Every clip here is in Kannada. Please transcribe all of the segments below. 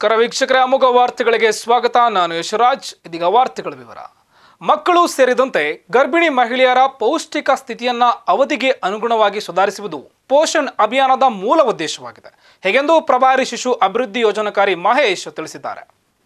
ನಮಸ್ಕಾರ ವೀಕ್ಷಕರೇ ಅಮೋಘ ವಾರ್ತೆಗಳಿಗೆ ಸ್ವಾಗತ ನಾನು ಯಶರಾಜ್ ಇದೀಗ ವಾರ್ತೆಗಳ ವಿವರ ಮಕ್ಕಳು ಸೇರಿದಂತೆ ಗರ್ಭಿಣಿ ಮಹಿಳೆಯರ ಪೌಷ್ಟಿಕ ಸ್ಥಿತಿಯನ್ನ ಅವಧಿಗೆ ಅನುಗುಣವಾಗಿ ಸುಧಾರಿಸುವುದು ಪೋಷಣ್ ಅಭಿಯಾನದ ಮೂಲ ಉದ್ದೇಶವಾಗಿದೆ ಹೇಗೆಂದು ಪ್ರಭಾರಿ ಶಿಶು ಅಭಿವೃದ್ಧಿ ಯೋಜನಾಕಾರಿ ಮಹೇಶ್ ತಿಳಿಸಿದ್ದಾರೆ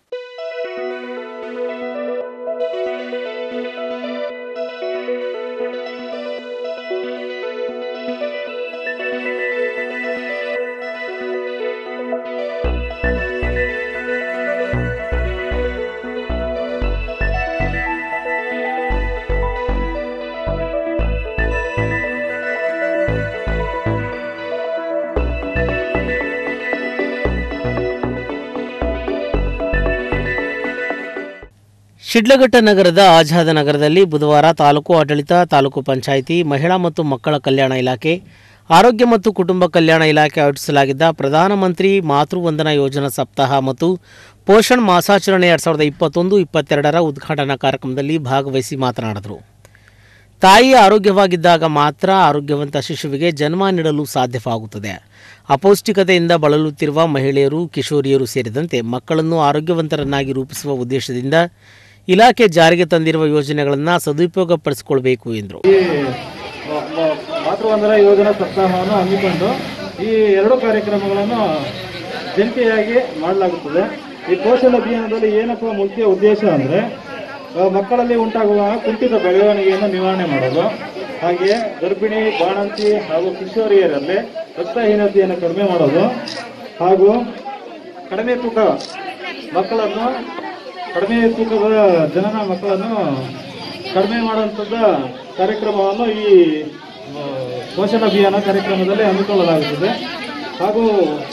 ಶಿಡ್ಲಘಟ್ಟ ನಗರದ ಆಜಾದ ನಗರದಲ್ಲಿ ಬುಧವಾರ ತಾಲೂಕು ಆಡಳಿತ ತಾಲೂಕು ಪಂಚಾಯಿತಿ ಮಹಿಳಾ ಮತ್ತು ಮಕ್ಕಳ ಕಲ್ಯಾಣ ಇಲಾಖೆ ಆರೋಗ್ಯ ಮತ್ತು ಕುಟುಂಬ ಕಲ್ಯಾಣ ಇಲಾಖೆ ಆಯೋಜಿಸಲಾಗಿದ್ದ ಪ್ರಧಾನಮಂತ್ರಿ ಮಾತೃವಂದನಾ ಯೋಜನಾ ಸಪ್ತಾಹ ಮತ್ತು ಪೋಷಣ್ ಮಾಸಾಚರಣೆ ಎರಡು ಸಾವಿರದ ಇಪ್ಪತ್ತೊಂದು ಇಪ್ಪತ್ತೆರಡರ ಉದ್ಘಾಟನಾ ಕಾರ್ಯಕ್ರಮದಲ್ಲಿ ಭಾಗವಹಿಸಿ ಮಾತನಾಡಿದರು ತಾಯಿ ಆರೋಗ್ಯವಾಗಿದ್ದಾಗ ಮಾತ್ರ ಆರೋಗ್ಯವಂತ ಶಿಶುವಿಗೆ ಜನ್ಮ ನೀಡಲು ಸಾಧ್ಯವಾಗುತ್ತದೆ ಅಪೌಷ್ಟಿಕತೆಯಿಂದ ಬಳಲುತ್ತಿರುವ ಮಹಿಳೆಯರು ಕಿಶೋರಿಯರು ಸೇರಿದಂತೆ ಮಕ್ಕಳನ್ನು ಆರೋಗ್ಯವಂತರನ್ನಾಗಿ ರೂಪಿಸುವ ಉದ್ದೇಶದಿಂದ ಇಲಾಖೆ ಜಾರಿಗೆ ತಂದಿರುವ ಯೋಜನೆಗಳನ್ನು ಸದುಪಯೋಗಪಡಿಸಿಕೊಳ್ಬೇಕು ಎಂದರು ಈ ಮ- ಮ- ಮಾತೃವಂದನಾ ಯೋಜನಾ ಸಪ್ತಾಹವನ್ನು ಹಮ್ಮಿಕೊಂಡು ಈ ಎರಡು ಕಾರ್ಯಕ್ರಮಗಳನ್ನು ಜಂಟಿಯಾಗಿ ಮಾಡಲಾಗುತ್ತದೆ ಈ ಪೋಷಣ ಅಭಿಯಾನದಲ್ಲಿ ಏನಪ್ಪ ಮುಖ್ಯ ಉದ್ದೇಶ ಅಂದರೆ ಮಕ್ಕಳಲ್ಲಿ ಉಂಟಾಗುವ ಕುಂಠಿತ ಬೆಳವಣಿಗೆಯನ್ನು ನಿವಾರಣೆ ಮಾಡೋದು ಹಾಗೆಯೇ ಗರ್ಭಿಣಿ ಬಾಣಂತಿ ಹಾಗೂ ಕಿಶೋರಿಯರಲ್ಲಿ ರಕ್ತಹೀನತೆಯನ್ನು ಕಡಿಮೆ ಮಾಡೋದು ಹಾಗೂ ಕಡಿಮೆ ತೂಕ ಮಕ್ಕಳನ್ನು ಕಡಿಮೆ ತೂಕದ ಜನನ ಮಕ್ಕಳನ್ನು ಕಡಿಮೆ ಮಾಡುವಂಥದ್ದು ಕಾರ್ಯಕ್ರಮವನ್ನು ಈ ಆ, ಪೋಷಣ ಅಭಿಯಾನ ಕಾರ್ಯಕ್ರಮದಲ್ಲಿ ಹಮ್ಮಿಕೊಳ್ಳಲಾಗುತ್ತದೆ ಹಾಗೂ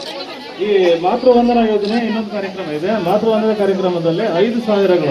ಈ ಮಾತೃವಂದನಾ ಯೋಜನೆ ಇನ್ನೊಂದು ಕಾರ್ಯಕ್ರಮ ಇದೆ ಮಾತೃವಂದನಾ ಕಾರ್ಯಕ್ರಮದಲ್ಲಿ ಐದು ಸಾವಿರಗಳು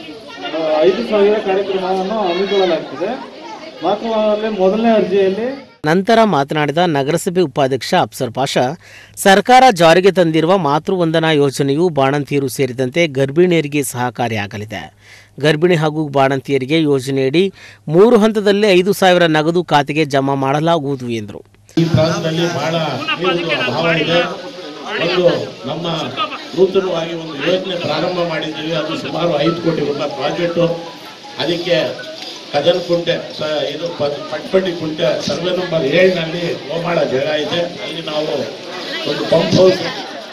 ಆ, ಐದು ಸಾವಿರ ಕಾರ್ಯಕ್ರಮವನ್ನು ಹಮ್ಮಿಕೊಳ್ಳಲಾಗ್ತದೆ ಮಾತೃವಂದನದಲ್ಲಿ ಮೊದಲನೇ ಅರ್ಜಿಯಲ್ಲಿ ನಂತರ ಮಾತನಾಡಿದ ನಗರಸಭೆ ಉಪಾಧ್ಯಕ್ಷ ಅಫ್ಸರ್ ಪಾಷಾ ಸರ್ಕಾರ ಜಾರಿಗೆ ತಂದಿರುವ ಮಾತೃವಂದನಾ ಯೋಜನೆಯು ಬಾಣಂತಿಯರು ಸೇರಿದಂತೆ ಗರ್ಭಿಣಿಯರಿಗೆ ಸಹಕಾರಿಯಾಗಲಿದೆ ಗರ್ಭಿಣಿ ಹಾಗೂ ಬಾಣಂತಿಯರಿಗೆ ಯೋಜನೆಯಡಿ ಮೂರು ಹಂತದಲ್ಲಿ ಐದು ಸಾವಿರ ನಗದು ಖಾತೆಗೆ ಜಮಾ ಮಾಡಲಾಗುವುದು ಎಂದರು ಈ ಪ್ರಾಂತದಲ್ಲಿ ಬಹಳ ನೀರಿನ ಅಭಾವ ಇದೆ ಒಂದು ನಮ್ಮ ನೂತನವಾಗಿ ಒಂದು ಯೋಜನೆ ಪ್ರಾರಂಭ ಮಾಡಿದ್ದೀವಿ ಅದು ಸುಮಾರು ಐದು ಕೋಟಿ ರೂಪಾಯಿ ಪ್ರಾಜೆಕ್ಟು ಅದಕ್ಕೆ ಕದನ್ ಕುಂಟೆ ಸ ಇದು ಪ- ಪಟ್ಪಟ್ಟಿ ಕುಂಟೆ ಸರ್ವೆ ನಂಬರ್ ಏಳಿನಲ್ಲಿ ಗೋಮಾಳ ಜಾಗ ಇದೆ ಅಲ್ಲಿ ನಾವು ಒಂದು ಪಂಪ್ ಹೌಸ್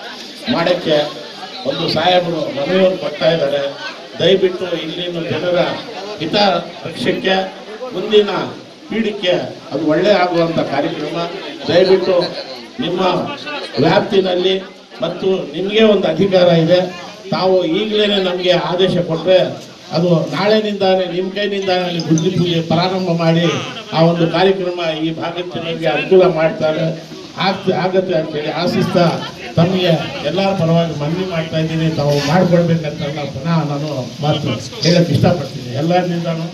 ಮಾಡೋಕ್ಕೆ ಒಂದು ಸಾಹೇಬರು ಮನವಿಯನ್ನು ಕೊಡ್ತಾ ಇದ್ದಾರೆ ದಯವಿಟ್ಟು ಇಲ್ಲಿನ ಜನರ ಹಿತ ರಕ್ಷಕ್ಕೆ ಮುಂದಿನ ಪೀಳಿಗೆ ಅದು ಒಳ್ಳೆ ಆಗುವಂಥ ಕಾರ್ಯಕ್ರಮ ದಯವಿಟ್ಟು ನಿಮ್ಮ ವ್ಯಾಪ್ತಿನಲ್ಲಿ ಮತ್ತು ನಿಮಗೆ ಒಂದು ಅಧಿಕಾರ ಇದೆ ತಾವು ಈಗಲೇ ನಮಗೆ ಆದೇಶ ಕೊಟ್ಟರೆ ಅದು ನಾಳೆನಿಂದಾನೆ ನಿಮ್ಮ ಕೈನಿಂದಾನೆ ಅಲ್ಲಿ ಬುದ್ಧಿ ಪೂಜೆ ಪ್ರಾರಂಭ ಮಾಡಿ ಆ ಒಂದು ಕಾರ್ಯಕ್ರಮ ಈ ಭಾಗದ ಜನರಿಗೆ ಅನುಕೂಲ ಮಾಡ್ತಾರೆ ಆಗ್ತ ಆಗತ್ತೆ ಅಂತೇಳಿ ಆಶಿಸ್ತಾ ತಮಗೆ ಎಲ್ಲರ ಪರವಾಗಿ ಮನವಿ ಮಾಡ್ತಾ ಇದ್ದೀನಿ ತಾವು ಮಾಡ್ಕೊಳ್ಬೇಕಂತ ನಾನು ಪುನಃ ನಾನು ಮಾತು ಹೇಳಕ್ಕೆ ಇಷ್ಟಪಡ್ತೀನಿ ಎಲ್ಲರಿಂದನೂ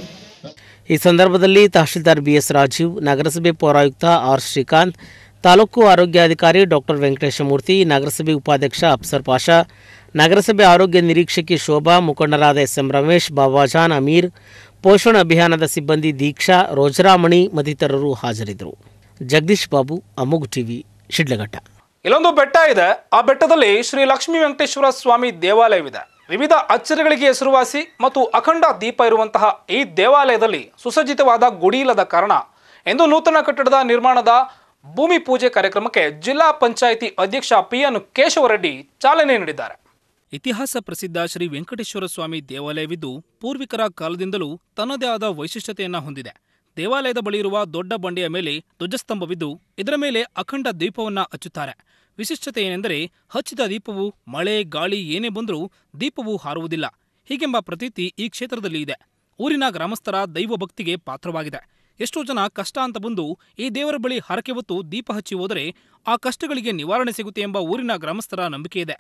ಈ ಸಂದರ್ಭದಲ್ಲಿ ತಹಶೀಲ್ದಾರ್ ಬಿಎಸ್ ರಾಜೀವ್ ನಗರಸಭೆ ಪೌರಾಯುಕ್ತ ಆರ್ ಶ್ರೀಕಾಂತ್ ತಾಲೂಕು ಆರೋಗ್ಯಾಧಿಕಾರಿ ಡಾಕ್ಟರ್ ವೆಂಕಟೇಶಮೂರ್ತಿ ನಗರಸಭೆ ಉಪಾಧ್ಯಕ್ಷ ಅಫ್ಸರ್ ಪಾಷಾ ನಗರಸಭೆ ಆರೋಗ್ಯ ನಿರೀಕ್ಷಕಿ ಶೋಭಾ ಮುಖಂಡರಾದ ಎಸ್ ಎಂ ರಮೇಶ್ ಬಾಬಾಜಾನ್ ಅಮೀರ್ ಪೋಷಣ ಅಭಿಯಾನದ ಸಿಬ್ಬಂದಿ ದೀಕ್ಷಾ ರೋಜರಾಮಣಿ ಮತ್ತಿತರರು ಹಾಜರಿದ್ದರು ಜಗದೀಶ್ ಬಾಬು ಅಮುಗ್ ಟಿವಿ ಶಿಡ್ಲಘಟ್ಟ ಇಲ್ಲೊಂದು ಬೆಟ್ಟ ಇದೆ ಆ ಬೆಟ್ಟದಲ್ಲಿ ಶ್ರೀ ಲಕ್ಷ್ಮೀ ವೆಂಕಟೇಶ್ವರ ಸ್ವಾಮಿ ದೇವಾಲಯವಿದೆ ವಿವಿಧ ಅಚ್ಚರಿಗಳಿಗೆ ಹೆಸರುವಾಸಿ ಮತ್ತು ಅಖಂಡ ದೀಪ ಇರುವಂತಹ ಈ ದೇವಾಲಯದಲ್ಲಿ ಸುಸಜ್ಜಿತವಾದ ಗುಡಿ ಇಲ್ಲದ ಕಾರಣ ಎಂದು ನೂತನ ಕಟ್ಟಡದ ನಿರ್ಮಾಣದ ಭೂಮಿ ಪೂಜೆ ಕಾರ್ಯಕ್ರಮಕ್ಕೆ ಜಿಲ್ಲಾ ಪಂಚಾಯಿತಿ ಅಧ್ಯಕ್ಷ ಪಿ ಎನ್ ಕೇಶವರೆಡ್ಡಿ ಚಾಲನೆ ನೀಡಿದ್ದಾರೆ ಇತಿಹಾಸ ಪ್ರಸಿದ್ಧ ಶ್ರೀ ವೆಂಕಟೇಶ್ವರ ಸ್ವಾಮಿ ದೇವಾಲಯವಿದ್ದು ಪೂರ್ವಿಕರ ಕಾಲದಿಂದಲೂ ತನ್ನದೇ ಆದ ವೈಶಿಷ್ಟ್ಯತೆಯನ್ನ ಹೊಂದಿದೆ ದೇವಾಲಯದ ಬಳಿ ಇರುವ ದೊಡ್ಡ ಬಂಡೆಯ ಮೇಲೆ ಧ್ವಜಸ್ತಂಭವಿದ್ದು ಇದರ ಮೇಲೆ ಅಖಂಡ ದೀಪವನ್ನ ಹಚ್ಚುತ್ತಾರೆ ವಿಶಿಷ್ಟತೆ ಏನೆಂದರೆ ಹಚ್ಚಿದ ದೀಪವು ಮಳೆ ಗಾಳಿ ಏನೇ ಬಂದರೂ ದೀಪವು ಹಾರುವುದಿಲ್ಲ ಹೀಗೆಂಬ ಪ್ರತೀತಿ ಈ ಕ್ಷೇತ್ರದಲ್ಲಿ ಇದೆ ಊರಿನ ಗ್ರಾಮಸ್ಥರ ದೈವ ಭಕ್ತಿಗೆ ಪಾತ್ರವಾಗಿದೆ ಎಷ್ಟೋ ಜನ ಕಷ್ಟ ಅಂತ ಬಂದು ಈ ದೇವರ ಬಳಿ ಹರಕೆ ಹೊತ್ತು ದೀಪ ಹಚ್ಚಿ ಹೋದರೆ ಆ ಕಷ್ಟಗಳಿಗೆ ನಿವಾರಣೆ ಸಿಗುತ್ತೆ ಎಂಬ ಊರಿನ ಗ್ರಾಮಸ್ಥರ ನಂಬಿಕೆ ಇದೆ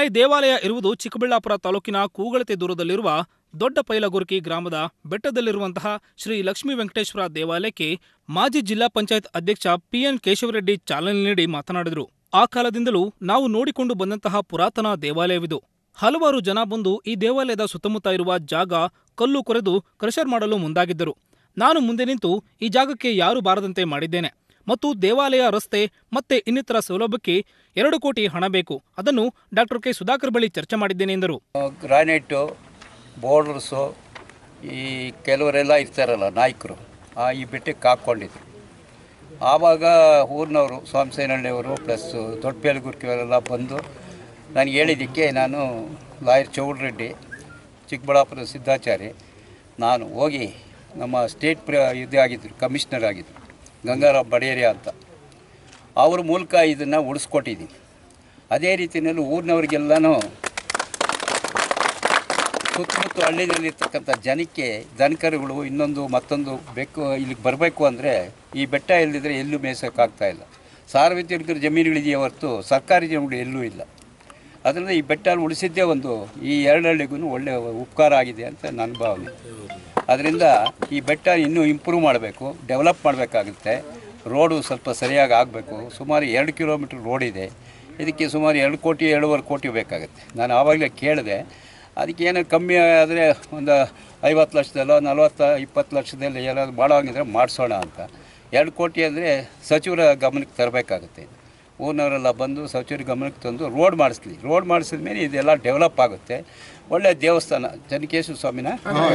ಈ ದೇವಾಲಯ ಇರುವುದು ಚಿಕ್ಕಬಳ್ಳಾಪುರ ತಾಲೂಕಿನ ಕೂಗಳತೆ ದೂರದಲ್ಲಿರುವ ದೊಡ್ಡ ಪೈಲಗುರ್ಕಿ ಗ್ರಾಮದ ಬೆಟ್ಟದಲ್ಲಿರುವಂತಹ ಶ್ರೀ ಲಕ್ಷ್ಮೀ ವೆಂಕಟೇಶ್ವರ ದೇವಾಲಯಕ್ಕೆ ಮಾಜಿ ಜಿಲ್ಲಾ ಪಂಚಾಯತ್ ಅಧ್ಯಕ್ಷ ಪಿಎನ್ ಕೇಶವರೆಡ್ಡಿ ಚಾಲನೆ ನೀಡಿ ಮಾತನಾಡಿದರು ಆ ಕಾಲದಿಂದಲೂ ನಾವು ನೋಡಿಕೊಂಡು ಬಂದಂತಹ ಪುರಾತನ ದೇವಾಲಯವಿದು ಹಲವಾರು ಜನ ಬಂದು ಈ ದೇವಾಲಯದ ಸುತ್ತಮುತ್ತ ಇರುವ ಜಾಗ ಕಲ್ಲು ಕೊರೆದು ಕ್ರಷರ್ ಮಾಡಲು ಮುಂದಾಗಿದ್ದರು ನಾನು ಮುಂದೆ ನಿಂತು ಈ ಜಾಗಕ್ಕೆ ಯಾರು ಬಾರದಂತೆ ಮಾಡಿದ್ದೇನೆ ಮತ್ತು ದೇವಾಲಯ ರಸ್ತೆ ಮತ್ತೆ ಇನ್ನಿತರ ಸೌಲಭ್ಯಕ್ಕೆ ಎರಡು ಕೋಟಿ ಹಣ ಬೇಕು ಅದನ್ನು ಡಾಕ್ಟರ್ ಕೆ ಸುಧಾಕರ್ ಬಳಿ ಚರ್ಚೆ ಮಾಡಿದ್ದೇನೆ ಎಂದರು ಗ್ರಾನೈಟು ಬೋರ್ಡರ್ಸು ಈ ಕೆಲವರೆಲ್ಲ ಇರ್ತಾರಲ್ಲ ನಾಯಕರು ಆ ಈ ಬೆಟ್ಟಕ್ಕೆ ಹಾಕ್ಕೊಂಡಿದ್ರು ಆವಾಗ ಊರಿನವರು ಸ್ವಾಮಿಸೇನಹಳ್ಳಿಯವರು ಪ್ಲಸ್ ದೊಡ್ಡಬೇಲಗುರ್ಕಿಯವರೆಲ್ಲ ಬಂದು ನನಗೆ ಹೇಳಿದ್ದಕ್ಕೆ ನಾನು ಲಾಯರ್ ಚೌಡ್ರೆಡ್ಡಿ ಚಿಕ್ಕಬಳ್ಳಾಪುರ ಸಿದ್ಧಾಚಾರಿ ನಾನು ಹೋಗಿ ನಮ್ಮ ಸ್ಟೇಟ್ ಪ್ರ ಇದು ಆಗಿದ್ದರು ಕಮಿಷನರ್ ಆಗಿದ್ದರು ಗಂಗಾರಾಮ್ ಬಡೇರಿಯಾ ಅಂತ ಅವ್ರ ಮೂಲಕ ಇದನ್ನು ಉಳಿಸ್ಕೊಟ್ಟಿದ್ದೀನಿ ಅದೇ ರೀತಿಯಲ್ಲಿ ಊರಿನವ್ರಿಗೆಲ್ಲನೂ ಸುತ್ತಮುತ್ತ ಹಳ್ಳಿನಲ್ಲಿರ್ತಕ್ಕಂಥ ಜನಕ್ಕೆ ದನಕರುಗಳು ಇನ್ನೊಂದು ಮತ್ತೊಂದು ಬೇಕು ಇಲ್ಲಿಗೆ ಬರಬೇಕು ಅಂದರೆ ಈ ಬೆಟ್ಟ ಇಲ್ಲದಿದ್ದರೆ ಎಲ್ಲೂ ಮೇಯ್ಸೋಕ್ಕಾಗ್ತಾ ಇಲ್ಲ ಸಾರ್ವಜನಿಕರ ಜಮೀನುಗಳಿದೆಯೇ ಹೊರತು ಸರ್ಕಾರಿ ಜಮೀನುಗಳು ಎಲ್ಲೂ ಇಲ್ಲ ಅದರಿಂದ ಈ ಬೆಟ್ಟ ಉಳಿಸಿದ್ದೇ ಒಂದು ಈ ಎರಡು ಹಳ್ಳಿಗೂ ಒಳ್ಳೆಯ ಉಪಕಾರ ಆಗಿದೆ ಅಂತ ನನ್ನ ಭಾವನೆ ಅದರಿಂದ ಈ ಬೆಟ್ಟ ಇನ್ನೂ ಇಂಪ್ರೂವ್ ಮಾಡಬೇಕು ಡೆವಲಪ್ ಮಾಡಬೇಕಾಗುತ್ತೆ ರೋಡು ಸ್ವಲ್ಪ ಸರಿಯಾಗಿ ಆಗಬೇಕು ಸುಮಾರು ಎರಡು ಕಿಲೋಮೀಟ್ರ್ ರೋಡ್ ಇದೆ ಇದಕ್ಕೆ ಸುಮಾರು ಎರಡು ಕೋಟಿ ಎರಡೂವರೆ ಕೋಟಿ ಬೇಕಾಗುತ್ತೆ ನಾನು ಆವಾಗಲೇ ಕೇಳಿದೆ ಅದಕ್ಕೆ ಏನೋ ಕಮ್ಮಿ ಆದರೆ ಒಂದು ಐವತ್ತು ಲಕ್ಷದಲ್ಲೋ ನಲ್ವತ್ತು ಇಪ್ಪತ್ತು ಲಕ್ಷದಲ್ಲಿ ಏನಾದ್ರು ಮಾಡೋಂಗಿದ್ರೆ ಮಾಡಿಸೋಣ ಅಂತ ಎರಡು ಕೋಟಿ ಅಂದರೆ ಸಚಿವರ ಗಮನಕ್ಕೆ ತರಬೇಕಾಗುತ್ತೆ ಊರಿನವರೆಲ್ಲ ಬಂದು ಸಚಿವರ ಗಮನಕ್ಕೆ ತಂದು ರೋಡ್ ಮಾಡಿಸ್ಲಿ ರೋಡ್ ಮಾಡಿಸಿದ ಮೇಲೆ ಇದೆಲ್ಲ ಡೆವಲಪ್ ಆಗುತ್ತೆ ಒಳ್ಳೆ ದೇವಸ್ಥಾನ ಚನ್ನಕೇಶ್ವರ ಸ್ವಾಮಿನ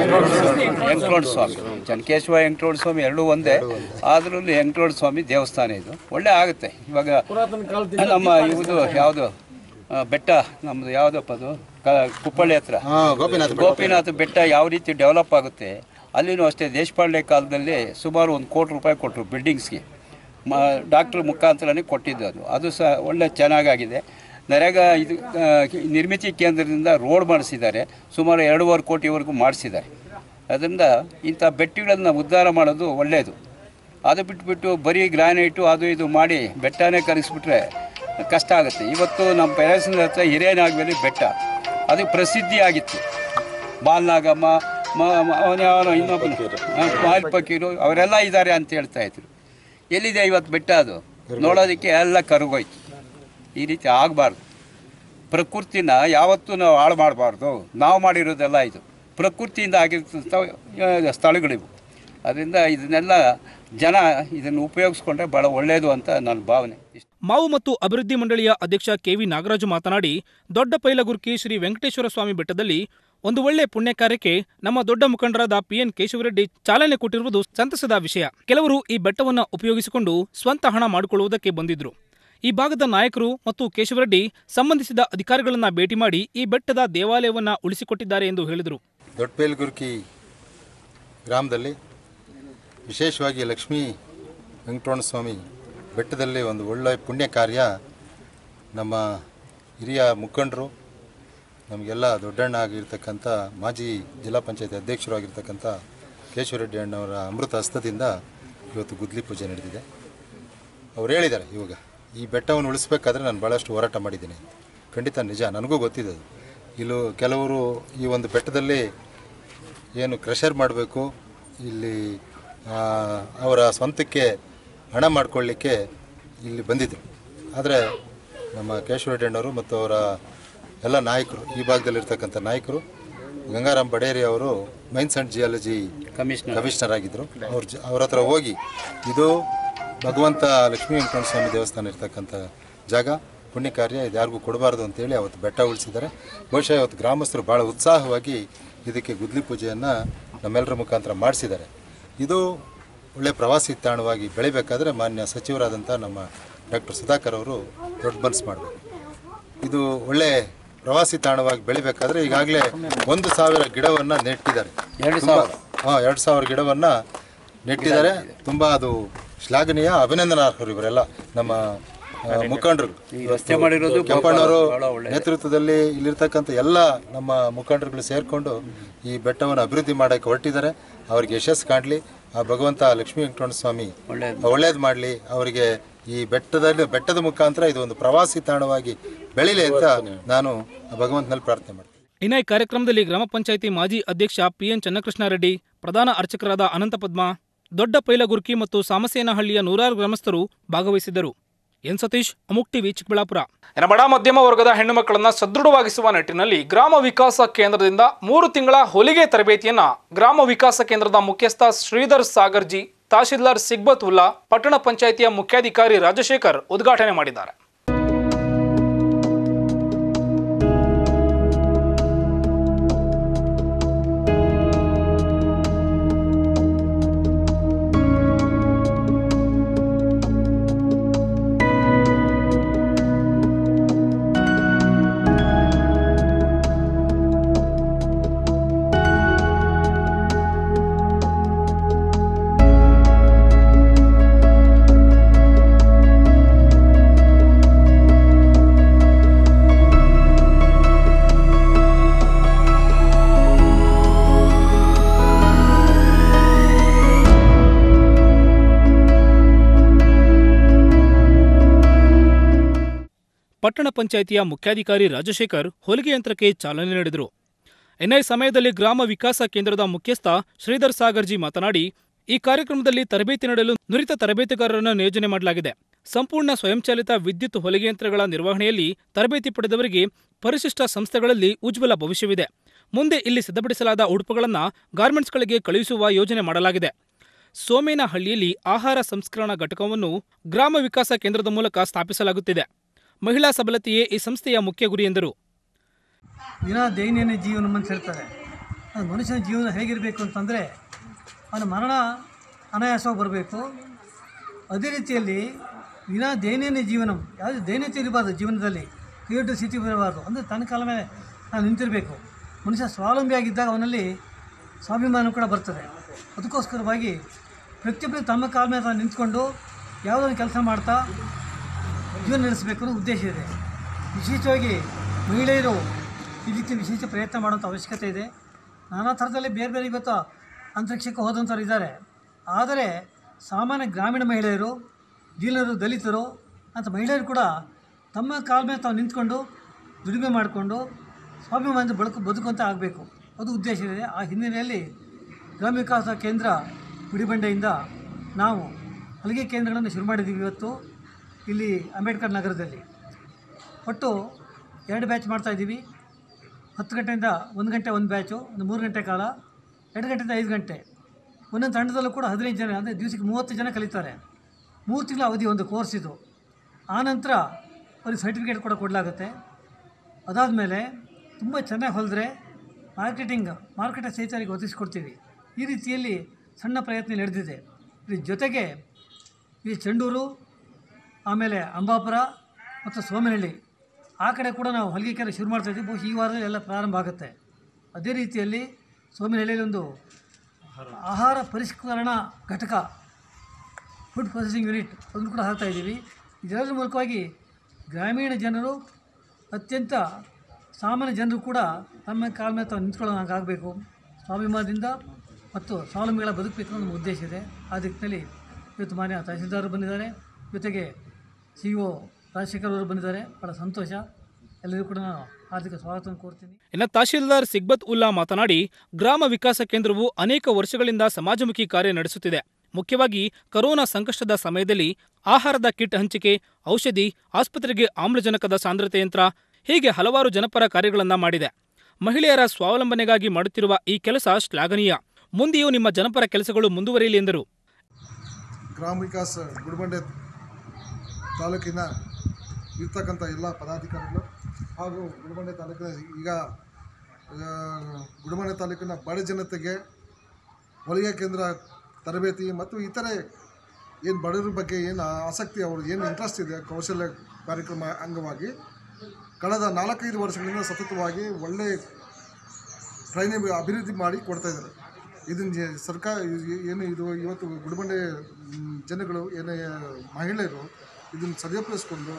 ವೆಂಕಟರಮಣ ಸ್ವಾಮಿ ಚನ್ನಕೇಶ್ವರ ವೆಂಕಟರಮಣ ಸ್ವಾಮಿ ಎರಡೂ ಒಂದೇ ಆದ್ರೂ ವೆಂಕಟರಮಣ ಸ್ವಾಮಿ ದೇವಸ್ಥಾನ ಇದು ಒಳ್ಳೆ ಆಗುತ್ತೆ ಇವಾಗ ನಮ್ಮ ಇದು ಯಾವುದು ಆ, ಬೆಟ್ಟ ನಮ್ಮದು ಯಾವುದಪ್ಪ ಅದು ಕ ಕುಪ್ಪಳ್ಳಿ ಹತ್ರ ಗೋಪಿನಾಥ ಬೆಟ್ಟ ಯಾವ ರೀತಿ ಡೆವಲಪ್ ಆಗುತ್ತೆ ಅಲ್ಲಿನೂ ಅಷ್ಟೇ ದೇಶಪಾಂಡೆ ಕಾಲದಲ್ಲಿ ಸುಮಾರು ಒಂದು ಕೋಟಿ ರೂಪಾಯಿ ಕೊಟ್ಟರು ಬಿಲ್ಡಿಂಗ್ಸ್ಗೆ ಮ ಡಾಕ್ಟ್ರ್ ಮುಖಾಂತರನೇ ಕೊಟ್ಟಿದ್ದು ಅದು ಅದು ಸಹ ಒಳ್ಳೆ ಚೆನ್ನಾಗಾಗಿದೆ ನರೇಗಾ ಇದು ಆ, ನಿರ್ಮಿತಿ ಕೇಂದ್ರದಿಂದ ರೋಡ್ ಮಾಡಿಸಿದ್ದಾರೆ ಸುಮಾರು ಎರಡೂವರೆ ಕೋಟಿವರೆಗೂ ಮಾಡಿಸಿದ್ದಾರೆ ಅದರಿಂದ ಇಂಥ ಬೆಟ್ಟಗಳನ್ನು ಉದ್ಧಾರ ಮಾಡೋದು ಒಳ್ಳೆಯದು ಅದು ಬಿಟ್ಬಿಟ್ಟು ಬರೀ ಗ್ರಾನೈಟು ಅದು ಇದು ಮಾಡಿ ಬೆಟ್ಟನೇ ಕರಗಿಸ್ಬಿಟ್ರೆ ಕಷ್ಟ ಆಗುತ್ತೆ ಇವತ್ತು ನಮ್ಮ ಪ್ಯಾಲೇಸಿನ ಹತ್ರ ಹಿರೇನಾಗಬೇಲಿ ಬೆಟ್ಟ ಅದು ಪ್ರಸಿದ್ಧಿ ಆಗಿತ್ತು ಬಾಲ್ನಾಗಮ್ಮ ಅವನ ಯಾವನೋ ಇನ್ನೊಬ್ಬನು ಮಾಲ್ ಪಕೀರು ಅವರೆಲ್ಲ ಇದ್ದಾರೆ ಅಂತ ಹೇಳ್ತಾ ಇದ್ರು ಎಲ್ಲಿದೆ ಇವತ್ತು ಬೆಟ್ಟ ಅದು ನೋಡೋದಕ್ಕೆ ಎಲ್ಲ ಕರಗೋಯ್ತು ಈ ರೀತಿ ಆಗಬಾರ್ದು ಪ್ರಕೃತಿನ ಯಾವತ್ತೂ ನಾವು ಹಾಳು ಮಾಡಬಾರ್ದು ನಾವು ಮಾಡಿರೋದೆಲ್ಲ ಇದು ಪ್ರಕೃತಿಯಿಂದ ಆಗಿರ್ತಂಥ ಆ, ಸ್ಥಳಗಳಿವು ಅದರಿಂದ ಇದನ್ನೆಲ್ಲ ಜನ ಇದನ್ನು ಉಪಯೋಗಿಸ್ಕೊಂಡ್ರೆ ಭಾಳ ಒಳ್ಳೆಯದು ಅಂತ ನನ್ನ ಭಾವನೆ ಇಷ್ಟು ಮಾವು ಮತ್ತು ಅಭಿವೃದ್ಧಿ ಮಂಡಳಿಯ ಅಧ್ಯಕ್ಷ ಕೆವಿ ನಾಗರಾಜು ಮಾತನಾಡಿ ದೊಡ್ಡ ಪೈಲಗುರ್ಕಿ ಶ್ರೀ ವೆಂಕಟೇಶ್ವರ ಸ್ವಾಮಿ ಬೆಟ್ಟದಲ್ಲಿ ಒಂದು ಒಳ್ಳೆ ಪುಣ್ಯ ಕಾರ್ಯಕ್ಕೆ ನಮ್ಮ ದೊಡ್ಡ ಮುಖಂಡರಾದ ಪಿಎನ್ ಕೇಶವರೆಡ್ಡಿ ಚಾಲನೆ ಕೊಟ್ಟಿರುವುದು ಸಂತಸದ ವಿಷಯ ಕೆಲವರು ಈ ಬೆಟ್ಟವನ್ನು ಉಪಯೋಗಿಸಿಕೊಂಡು ಸ್ವಂತ ಹಣ ಮಾಡಿಕೊಳ್ಳುವುದಕ್ಕೆ ಬಂದಿದ್ರು ಈ ಭಾಗದ ನಾಯಕರು ಮತ್ತು ಕೇಶವರೆಡ್ಡಿ ಸಂಬಂಧಿಸಿದ ಅಧಿಕಾರಿಗಳನ್ನ ಭೇಟಿ ಮಾಡಿ ಈ ಬೆಟ್ಟದ ದೇವಾಲಯವನ್ನ ಉಳಿಸಿಕೊಟ್ಟಿದ್ದಾರೆ ಎಂದು ಹೇಳಿದರು ದೊಡ್ಡಬೇಲ್ಗುರ್ಕಿ ಗ್ರಾಮದಲ್ಲಿ ವಿಶೇಷವಾಗಿ ಲಕ್ಷ್ಮೀ ವೆಂಕಟರಮಣ ಸ್ವಾಮಿ ಬೆಟ್ಟದಲ್ಲಿ ಒಂದು ಒಳ್ಳೆಯ ಪುಣ್ಯ ಕಾರ್ಯ ನಮ್ಮ ಹಿರಿಯ ಮುಖಂಡರು ನಮಗೆಲ್ಲ ದೊಡ್ಡಣ್ಣ ಆಗಿರ್ತಕ್ಕಂಥ ಮಾಜಿ ಜಿಲ್ಲಾ ಪಂಚಾಯತ್ ಅಧ್ಯಕ್ಷರು ಆಗಿರ್ತಕ್ಕಂಥ ಕೇಶವರೆಡ್ಡಿ ಅಣ್ಣವರ ಅಮೃತ ಹಸ್ತದಿಂದ ಇವತ್ತು ಗುದ್ಲಿ ಪೂಜೆ ನಡೆದಿದೆ ಅವ್ರು ಹೇಳಿದ್ದಾರೆ ಇವಾಗ ಈ ಬೆಟ್ಟವನ್ನು ಉಳಿಸ್ಬೇಕಾದ್ರೆ ನಾನು ಭಾಳಷ್ಟು ಹೋರಾಟ ಮಾಡಿದ್ದೀನಿ ಖಂಡಿತ ನಿಜ ನನಗೂ ಗೊತ್ತಿದೆ ಅದು ಇಲ್ಲೂ ಕೆಲವರು ಈ ಒಂದು ಬೆಟ್ಟದಲ್ಲಿ ಏನು ಕ್ರಷರ್ ಮಾಡಬೇಕು ಇಲ್ಲಿ ಆ, ಅವರ ಸ್ವಂತಕ್ಕೆ ಹಣ ಮಾಡಿಕೊಳ್ಳಿಕ್ಕೆ ಇಲ್ಲಿ ಬಂದಿದ್ದರು ಆದರೆ ನಮ್ಮ ಕೇಶವ ಅಣ್ಣವರು ಮತ್ತು ಅವರ ಎಲ್ಲ ನಾಯಕರು ಈ ಭಾಗದಲ್ಲಿರ್ತಕ್ಕಂಥ ನಾಯಕರು ಗಂಗಾರಾಮ್ ಬಡೇರಿ ಅವರು mines and geology commissioner commissioner ಆಗಿದ್ದರು ಅವ್ರ ಜ ಅವ್ರ ಹತ್ರ ಹೋಗಿ ಇದು ಭಗವಂತ ಲಕ್ಷ್ಮೀ ವೆಂಕಟರಮಣ ಸ್ವಾಮಿ ದೇವಸ್ಥಾನ ಇರ್ತಕ್ಕಂಥ ಜಾಗ ಪುಣ್ಯ ಕಾರ್ಯ ಇದು ಯಾರಿಗೂ ಕೊಡಬಾರ್ದು ಅಂತೇಳಿ ಅವತ್ತು ಬೆಟ್ಟ ಉಳಿಸಿದ್ದಾರೆ ಬಹುಶಃ ಇವತ್ತು ಗ್ರಾಮಸ್ಥರು ಭಾಳ ಉತ್ಸಾಹವಾಗಿ ಇದಕ್ಕೆ ಗುದ್ಲಿ ಪೂಜೆಯನ್ನು ನಮ್ಮೆಲ್ಲರ ಮುಖಾಂತರ ಮಾಡಿಸಿದ್ದಾರೆ ಇದು ಒಳ್ಳೆಯ ಪ್ರವಾಸಿ ತಾಣವಾಗಿ ಬೆಳಿಬೇಕಾದ್ರೆ ಮಾನ್ಯ ಸಚಿವರಾದಂಥ ನಮ್ಮ ಡಾಕ್ಟರ್ ಸುಧಾಕರ್ ಅವರು ದೊಡ್ಡ ಮನಸ್ಸು ಮಾಡಬೇಕು ಇದು ಒಳ್ಳೆ ಪ್ರವಾಸಿ ತಾಣವಾಗಿ ಬೆಳಿಬೇಕಾದ್ರೆ ಈಗಾಗಲೇ ಒಂದು ಸಾವಿರ ಗಿಡವನ್ನು ನೆಟ್ಟಿದ್ದಾರೆ ಎರಡು ತುಂಬ- ಹಾಂ ಎರಡು ಸಾವಿರ ಗಿಡವನ್ನು ನೆಟ್ಟಿದ್ದಾರೆ ತುಂಬ ಅದು ಶ್ಲಾಘನೀಯ ಅಭಿನಂದನಾರ್ಹರು ಇವರೆಲ್ಲ ನಮ್ಮ ಆ, ಮುಖಂಡರು ಈ ರಸ್ತೆ ಮಾಡಿರೋದು ಕೆಂಪಣ್ಣವರು ಬಹಳ ಒಳ್ಳೆಯದು. ನೇತೃತ್ವದಲ್ಲಿ ಇಲ್ಲಿರ್ತಕ್ಕಂಥ ಎಲ್ಲ ನಮ್ಮ ಮುಖಂಡರುಗಳು ಸೇರಿಕೊಂಡು ಈ ಬೆಟ್ಟವನ್ನು ಅಭಿವೃದ್ಧಿ ಮಾಡೋಕ್ಕೆ ಹೊರಟಿದ್ದಾರೆ ಅವರಿಗೆ ಯಶಸ್ಸು ಕಾಣಲಿ ಆ ಭಗವಂತ ಲಕ್ಷ್ಮೀ ವೆಂಕಟರಮಣ ಸ್ವಾಮಿ ಒಳ್ಳೆಯದು ಒಳ್ಳೇದು ಮಾಡಲಿ ಅವರಿಗೆ ಈ ಬೆಟ್ಟದಲ್ಲಿ ಬೆಟ್ಟದ ಮುಖಾಂತರ ಇದು ಒಂದು ಪ್ರವಾಸಿ ತಾಣವಾಗಿ ಬೆಳೀಲಿ ಅಂತ ನಾನು ಭಗವಂತನಲ್ಲಿ ಪ್ರಾರ್ಥನೆ ಮಾಡ್ತೀನಿ ಇನ್ನು ಈ ಕಾರ್ಯಕ್ರಮದಲ್ಲಿ ಗ್ರಾಮ ಪಂಚಾಯಿತಿ ಮಾಜಿ ಅಧ್ಯಕ್ಷ ಪಿಎನ್ ಚನ್ನಕೃಷ್ಣಾರೆಡ್ಡಿ ಪ್ರಧಾನ ಅರ್ಚಕರಾದ ಅನಂತ ಪದ್ಮ ದೊಡ್ಡ ಪೈಲಗುರ್ಕಿ ಮತ್ತು ಸಾಮಸೇನಹಳ್ಳಿಯ ನೂರಾರು ಗ್ರಾಮಸ್ಥರು ಭಾಗವಹಿಸಿದ್ದರು ಎನ್ ಸತೀಶ್ ಅಮುಕ್ ಟಿವಿ ಚಿಕ್ಕಬಳ್ಳಾಪುರ ಇನ್ನು ಬಡ ಮಧ್ಯಮ ವರ್ಗದ ಹೆಣ್ಣು ಮಕ್ಕಳನ್ನ ಸದೃಢವಾಗಿಸುವ ನಿಟ್ಟಿನಲ್ಲಿ ಗ್ರಾಮ ವಿಕಾಸ ಕೇಂದ್ರದಿಂದ ಮೂರು ತಿಂಗಳ ಹೊಲಿಗೆ ತರಬೇತಿಯನ್ನ ಗ್ರಾಮ ವಿಕಾಸ ಕೇಂದ್ರದ ಮುಖ್ಯಸ್ಥ ಶ್ರೀಧರ್ ಸಾಗರ್ಜಿ ತಹಶೀಲ್ದಾರ್ ಸಿಗ್ಬತ್ ಉಲ್ಲಾ ಪಟ್ಟಣ ಪಂಚಾಯಿತಿಯ ಮುಖ್ಯಾಧಿಕಾರಿ ರಾಜಶೇಖರ್ ಉದ್ಘಾಟನೆ ಮಾಡಿದ್ದಾರೆ ಪಟ್ಟಣ ಪಂಚಾಯಿತಿಯ ಮುಖ್ಯಾಧಿಕಾರಿ ರಾಜಶೇಖರ್ ಹೊಲಿಗೆ ಯಂತ್ರಕ್ಕೆ ಚಾಲನೆ ನೀಡಿದರು ಎನ್ಐ ಸಮಯದಲ್ಲಿ ಗ್ರಾಮ ವಿಕಾಸ ಕೇಂದ್ರದ ಮುಖ್ಯಸ್ಥ ಶ್ರೀಧರ್ ಸಾಗರ್ಜಿ ಮಾತನಾಡಿ ಈ ಕಾರ್ಯಕ್ರಮದಲ್ಲಿ ತರಬೇತಿ ನೀಡಲು ನುರಿತ ತರಬೇತುಗಾರರನ್ನು ನಿಯೋಜನೆ ಮಾಡಲಾಗಿದೆ ಸಂಪೂರ್ಣ ಸ್ವಯಂಚಾಲಿತ ವಿದ್ಯುತ್ ಹೊಲಿಗೆ ಯಂತ್ರಗಳ ನಿರ್ವಹಣೆಯಲ್ಲಿ ತರಬೇತಿ ಪಡೆದವರಿಗೆ ಪರಿಶಿಷ್ಟ ಸಂಸ್ಥೆಗಳಲ್ಲಿ ಉಜ್ವಲ ಭವಿಷ್ಯವಿದೆ ಮುಂದೆ ಇಲ್ಲಿ ಸಿದ್ಧಪಡಿಸಲಾದ ಉಡುಪುಗಳನ್ನು ಗಾರ್ಮೆಂಟ್ಸ್ಗಳಿಗೆ ಕಳುಹಿಸುವ ಯೋಜನೆ ಮಾಡಲಾಗಿದೆ ಸೋಮೇನಹಳ್ಳಿಯಲ್ಲಿ ಆಹಾರ ಸಂಸ್ಕರಣಾ ಘಟಕವನ್ನು ಗ್ರಾಮ ವಿಕಾಸ ಕೇಂದ್ರದ ಮೂಲಕ ಸ್ಥಾಪಿಸಲಾಗುತ್ತಿದೆ ಮಹಿಳಾ ಸಬಲತೆಯೇ ಈ ಸಂಸ್ಥೆಯ ಮುಖ್ಯ ಗುರಿ ಎಂದರು ದಿನ ದೈನ್ಯನ ಜೀವನ ಅಂತ ಹೇಳ್ತಾರೆ ಅದು ಮನುಷ್ಯನ ಜೀವನ ಹೇಗಿರಬೇಕು ಅಂತಂದರೆ ಅವನ ಮರಣ ಅನಾಯಾಸವಾಗಿ ಬರಬೇಕು ಅದೇ ರೀತಿಯಲ್ಲಿ ದಿನ ದೈನ್ಯನ ಜೀವನ ಯಾವುದೇ ದೈನ್ಯತೆ ಇರಬಾರ್ದು ಜೀವನದಲ್ಲಿ ಕೈಯೊಡ್ಡ ಸ್ಥಿತಿ ಬರಬಾರ್ದು ಅಂದರೆ ತನ್ನ ಕಾಲ ಮೇಲೆ ನಾನು ನಿಂತಿರಬೇಕು ಮನುಷ್ಯ ಸ್ವಾವಲಂಬಿಯಾಗಿದ್ದಾಗ ಅವನಲ್ಲಿ ಸ್ವಾಭಿಮಾನ ಕೂಡ ಬರ್ತದೆ ಅದಕ್ಕೋಸ್ಕರವಾಗಿ ಪ್ರತಿಯೊಬ್ಬರು ತಮ್ಮ ಕಾಲ ಮೇಲೆ ತಾನು ನಿಂತ್ಕೊಂಡು ಯಾವುದೊಂದು ಕೆಲಸ ಮಾಡ್ತಾ ಜೀವನ ನಡೆಸಬೇಕು ಅನ್ನೋ ಉದ್ದೇಶ ಇದೆ ವಿಶೇಷವಾಗಿ ಮಹಿಳೆಯರು ಈ ರೀತಿ ವಿಶೇಷ ಪ್ರಯತ್ನ ಮಾಡುವಂಥ ಅವಶ್ಯಕತೆ ಇದೆ ನಾನಾ ಥರದಲ್ಲಿ ಬೇರೆ ಬೇರೆ ಇವತ್ತು ಅಂತರಿಕ್ಷಕ್ಕೆ ಹೋದಂಥವ್ರು ಇದ್ದಾರೆ ಆದರೆ ಸಾಮಾನ್ಯ ಗ್ರಾಮೀಣ ಮಹಿಳೆಯರು ದೀನರು ದಲಿತರು ಅಂತ ಮಹಿಳೆಯರು ಕೂಡ ತಮ್ಮ ಕಾಲ ಮೇಲೆ ತಾವು ನಿಂತ್ಕೊಂಡು ದುಡಿಮೆ ಮಾಡಿಕೊಂಡು ಸ್ವಾಭಿಮಾನದ ಬದುಕು ಬದುಕುವಂತ ಆಗಬೇಕು ಅದು ಉದ್ದೇಶ ಇದೆ ಆ ಹಿನ್ನೆಲೆಯಲ್ಲಿ ಗ್ರಾಮ ವಿಕಾಸ ಕೇಂದ್ರ ಗುಡಿಬಂಡೆಯಿಂದ ನಾವು ಹಲಿಗೆ ಕೇಂದ್ರಗಳನ್ನು ಶುರು ಮಾಡಿದ್ದೀವಿ ಇವತ್ತು ಇಲ್ಲಿ ಅಂಬೇಡ್ಕರ್ ನಗರದಲ್ಲಿ ಒಟ್ಟು ಎರಡು ಬ್ಯಾಚ್ ಮಾಡ್ತಾಯಿದ್ದೀವಿ ಹತ್ತು ಗಂಟೆಯಿಂದ ಒಂದು ಗಂಟೆ ಒಂದು ಬ್ಯಾಚು ಒಂದು ಮೂರು ಗಂಟೆ ಕಾಲ ಎರಡು ಗಂಟೆಯಿಂದ ಐದು ಗಂಟೆ ಒಂದೊಂದು ತಂಡದಲ್ಲೂ ಕೂಡ ಹದಿನೈದು ಜನ ಅಂದರೆ ದಿವಸಕ್ಕೆ ಮೂವತ್ತು ಜನ ಕಲಿತಾರೆ ಮೂರು ತಿಂಗಳ ಅವಧಿ ಒಂದು ಕೋರ್ಸ್ ಇದು ಆನಂತರ ಅವ್ರಿಗೆ ಸರ್ಟಿಫಿಕೇಟ್ ಕೂಡ ಕೊಡಲಾಗುತ್ತೆ ಅದಾದಮೇಲೆ ತುಂಬ ಚೆನ್ನಾಗಿ ಹೊಲಿದ್ರೆ ಮಾರ್ಕೆಟಿಂಗ್ ಮಾರುಕಟ್ಟೆ ಸಹಿತರಿಗೆ ಒದಗಿಸ್ಕೊಡ್ತೀವಿ ಈ ರೀತಿಯಲ್ಲಿ ಸಣ್ಣ ಪ್ರಯತ್ನ ನಡೆದಿದೆ ಇದ್ರ ಜೊತೆಗೆ ಈ ಚೆಂಡೂರು ಆಮೇಲೆ ಅಂಬಾಪುರ ಮತ್ತು ಸೋಮನಹಳ್ಳಿ ಆ ಕಡೆ ಕೂಡ ನಾವು ಹೊಲಿಗೆ ಕೆಲಸ ಶುರು ಮಾಡ್ತಾ ಇದ್ದೀವಿ ಬಹುಶಃ ಈ ವಾರದಲ್ಲಿ ಎಲ್ಲ ಪ್ರಾರಂಭ ಆಗುತ್ತೆ ಅದೇ ರೀತಿಯಲ್ಲಿ ಸೋಮನಹಳ್ಳಿಯಲ್ಲಿ ಒಂದು ಆಹಾರ ಪರಿಷ್ಕರಣಾ ಘಟಕ ಫುಡ್ ಪ್ರೊಸೆಸಿಂಗ್ ಯೂನಿಟ್ ಅದನ್ನು ಕೂಡ ಹಾಕ್ತಾ ಇದ್ದೀವಿ ಇದೆಲ್ಲದರ ಮೂಲಕವಾಗಿ ಗ್ರಾಮೀಣ ಜನರು ಅತ್ಯಂತ ಸಾಮಾನ್ಯ ಜನರು ಕೂಡ ತಮ್ಮ ಕಾಲ ಮೇಲೆ ತಾವು ನಿಂತ್ಕೊಳ್ಳೋ ಆಗಬೇಕು ಸ್ವಾಭಿಮಾನದಿಂದ ಮತ್ತು ಸ್ವಾವಲಂಬಿಗಳ ಬದುಕಬೇಕು ಅನ್ನೋ ನಮ್ಮ ಉದ್ದೇಶ ಇದೆ ಆ ದಿಕ್ಕಿನಲ್ಲಿ ಇವತ್ತು ಮಾನ್ಯ ತಹಸೀಲ್ದಾರರು ಬಂದಿದ್ದಾರೆ ಜೊತೆಗೆ ಸಿ ಒ ರಾಜಶೇಖರ್ ಅವರು ಬಂದಿದ್ದಾರೆ ಭಾಳ ಸಂತೋಷ ಎಲ್ಲರಿಗೂ ಕೂಡ ನಾನು ಹಾರ್ದಿಕ ಸ್ವಾಗತವನ್ನು ಕೋರ್ತೀನಿ ಇನ್ನು ತಹಶೀಲ್ದಾರ್ ಸಿಗ್ಬತ್ ಉಲ್ಲಾ ಮಾತನಾಡಿ ಗ್ರಾಮ ವಿಕಾಸ ಕೇಂದ್ರವು ಅನೇಕ ವರ್ಷಗಳಿಂದ ಸಮಾಜಮುಖಿ ಕಾರ್ಯ ನಡೆಸುತ್ತಿದೆ ಮುಖ್ಯವಾಗಿ ಕರೋನಾ ಸಂಕಷ್ಟದ ಸಮಯದಲ್ಲಿ ಆಹಾರದ ಕಿಟ್ ಹಂಚಿಕೆ ಔಷಧಿ ಆಸ್ಪತ್ರೆಗೆ ಆಮ್ಲಜನಕದ ಸಾಂದ್ರತೆ ಯಂತ್ರ ಹೀಗೆ ಹಲವಾರು ಜನಪರ ಕಾರ್ಯಗಳನ್ನ ಮಾಡಿದೆ ಮಹಿಳೆಯರ ಸ್ವಾವಲಂಬನೆಗಾಗಿ ಮಾಡುತ್ತಿರುವ ಈ ಕೆಲಸ ಶ್ಲಾಘನೀಯ ಮುಂದೆಯೂ ನಿಮ್ಮ ಜನಪರ ಕೆಲಸಗಳು ಮುಂದುವರಿಯಲಿ ಎಂದರು ಗ್ರಾಮ ವಿಕಾಸ ಗುಡಿಬಂಡೆ ತಾಲೂಕಿನ ಇರ್ತಕ್ಕಂಥ ಎಲ್ಲ ಪದಾಧಿಕಾರಿಗಳು ಹಾಗೂ ಗುಡಿಬಂಡೆ ತಾಲೂಕಿನ ಈಗ ಆ, ಗುಡಿಬಂಡೆ ತಾಲೂಕಿನ ಬಡ ಜನತೆಗೆ ಹೊಲಿಗೆ ಕೇಂದ್ರ ತರಬೇತಿ ಮತ್ತು ಇತರೆ ಏನು ಬಡವರ ಬಗ್ಗೆ ಏನು ಆಸಕ್ತಿ ಅವರು ಏನು ಇಂಟ್ರೆಸ್ಟ್ ಇದೆ ಕೌಶಲ್ಯ ಕಾರ್ಯಕ್ರಮ ಅಂಗವಾಗಿ ಕಳೆದ ನಾಲ್ಕೈದು ವರ್ಷಗಳಿಂದ ಸತತವಾಗಿ ಒಳ್ಳೆ ಟ್ರೈನಿಂಗ್ ಅಭಿವೃದ್ಧಿ ಮಾಡಿ ಕೊಡ್ತಾ ಇದ್ದಾರೆ ಇದನ್ನ ಜ- ಸರ್ಕಾರ ಇ- ಏನು ಇದು ಇವತ್ತು ಗುಡಿಬಂಡೆ ಮ್, ಜನಗಳು ಏನು ಮಹಿಳೆಯರು ಇದನ್ನು ಸದುಪಯೋಗಿಸ್ಕೊಂಡು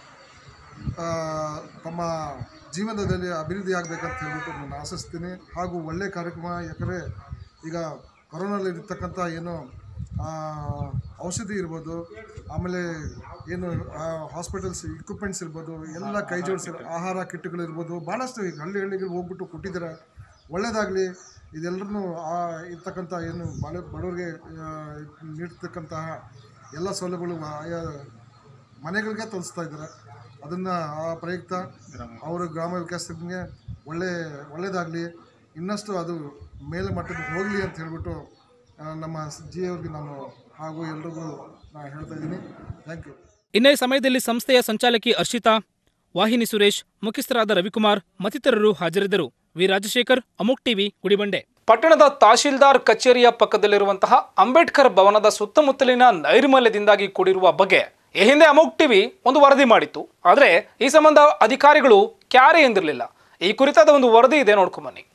ಆ, ತಮ್ಮ ಜೀವನದಲ್ಲಿ ಅಭಿವೃದ್ಧಿ ಆಗಬೇಕಂತ ಹೇಳ್ಬಿಟ್ಟು ನಾನು ಆಶಿಸ್ತೀನಿ ಹಾಗೂ ಒಳ್ಳೆಯ ಕಾರ್ಯಕ್ರಮ ಯಾಕಂದರೆ ಈಗ ಕೊರೋನಲ್ಲಿ ಇರ್ತಕ್ಕಂಥ ಏನು ಆ, ಔಷಧಿ ಇರ್ಬೋದು ಆಮೇಲೆ ಏನು ಹಾಸ್ಪಿಟಲ್ಸ್ ಇಕ್ವಿಪ್ಮೆಂಟ್ಸ್ ಇರ್ಬೋದು ಎಲ್ಲ ಕೈ ಜೋಡಿಸಿ ಆಹಾರ ಕಿಟ್ಗಳು ಇರ್ಬೋದು ಭಾಳಷ್ಟು ಈಗ ಹಳ್ಳಿ ಹಳ್ಳಿಗೆ ಹೋಗ್ಬಿಟ್ಟು ಕೊಟ್ಟಿದ್ದಾರೆ ಒಳ್ಳೆಯದಾಗಲಿ ಇದೆಲ್ಲರನ್ನೂ ಆ ಇರ್ತಕ್ಕಂಥ ಏನು ಬಾಳ ಬಡವರಿಗೆ ಆ, ನೀಡ್ತಕ್ಕಂತಹ ಎಲ್ಲ ಸೌಲಭ್ಯಗಳು ಆಯಾ ಮನೆಗಳಿಗೆ ತಲುಪಿಸ್ತಾ ಇದ್ದಾರೆ ಅದನ್ನು ಆ ಪ್ರಯುಕ್ತ ಅವರು ಗ್ರಾಮ ವಿಕಾಸಕ್ಕೆ ಒಳ್ಳೆ ಒಳ್ಳೆಯದಾಗಲಿ ಇನ್ನಷ್ಟು ಅದು ಮೇಲೆ ಮಟ್ಟಕ್ಕೆ ಹೋಗಲಿ ಅಂತ ಹೇಳ್ಬಿಟ್ಟು ಆ, ನಮ್ಮ ಜಿ ಅವ್ರಿಗೆ ನಾನು ಹಾಗೂ ಎಲ್ರಿಗೂ ನಾನು ಹೇಳ್ತಾ ಇದ್ದೀನಿ ಥ್ಯಾಂಕ್ ಯು ಇನ್ನ ಈ ಸಮಯದಲ್ಲಿ ಸಂಸ್ಥೆಯ ಸಂಚಾಲಕಿ ಹರ್ಷಿತಾ ವಾಹಿನಿ ಸುರೇಶ್ ಮುಖ್ಯಸ್ಥರಾದ ರವಿಕುಮಾರ್ ಮತ್ತಿತರರು ಹಾಜರಿದ್ದರು ವಿ ರಾಜಶೇಖರ್ ಅಮುಕ್ ಟಿವಿ ಗುಡಿಬಂಡೆ ಪಟ್ಟಣದ ತಹಶೀಲ್ದಾರ್ ಕಚೇರಿಯ ಪಕ್ಕದಲ್ಲಿರುವಂತಹ ಅಂಬೇಡ್ಕರ್ ಭವನದ ಸುತ್ತಮುತ್ತಲಿನ ನೈರ್ಮಲ್ಯದಿಂದಾಗಿ ಕೂಡಿರುವ ಬಗ್ಗೆ ಈ ಹಿಂದೆ ಅಮೋಕ್ ಟಿವಿ ಒಂದು ವರದಿ ಮಾಡಿತ್ತು ಆದರೆ ಈ ಸಂಬಂಧ ಅಧಿಕಾರಿಗಳು ಕ್ಯಾರೆ ಎಂದಿರಲಿಲ್ಲ ಈ ಕುರಿತಾದ ಒಂದು ವರದಿ ಇದೆ ನೋಡ್ಕೊಂಬನ್ನಿ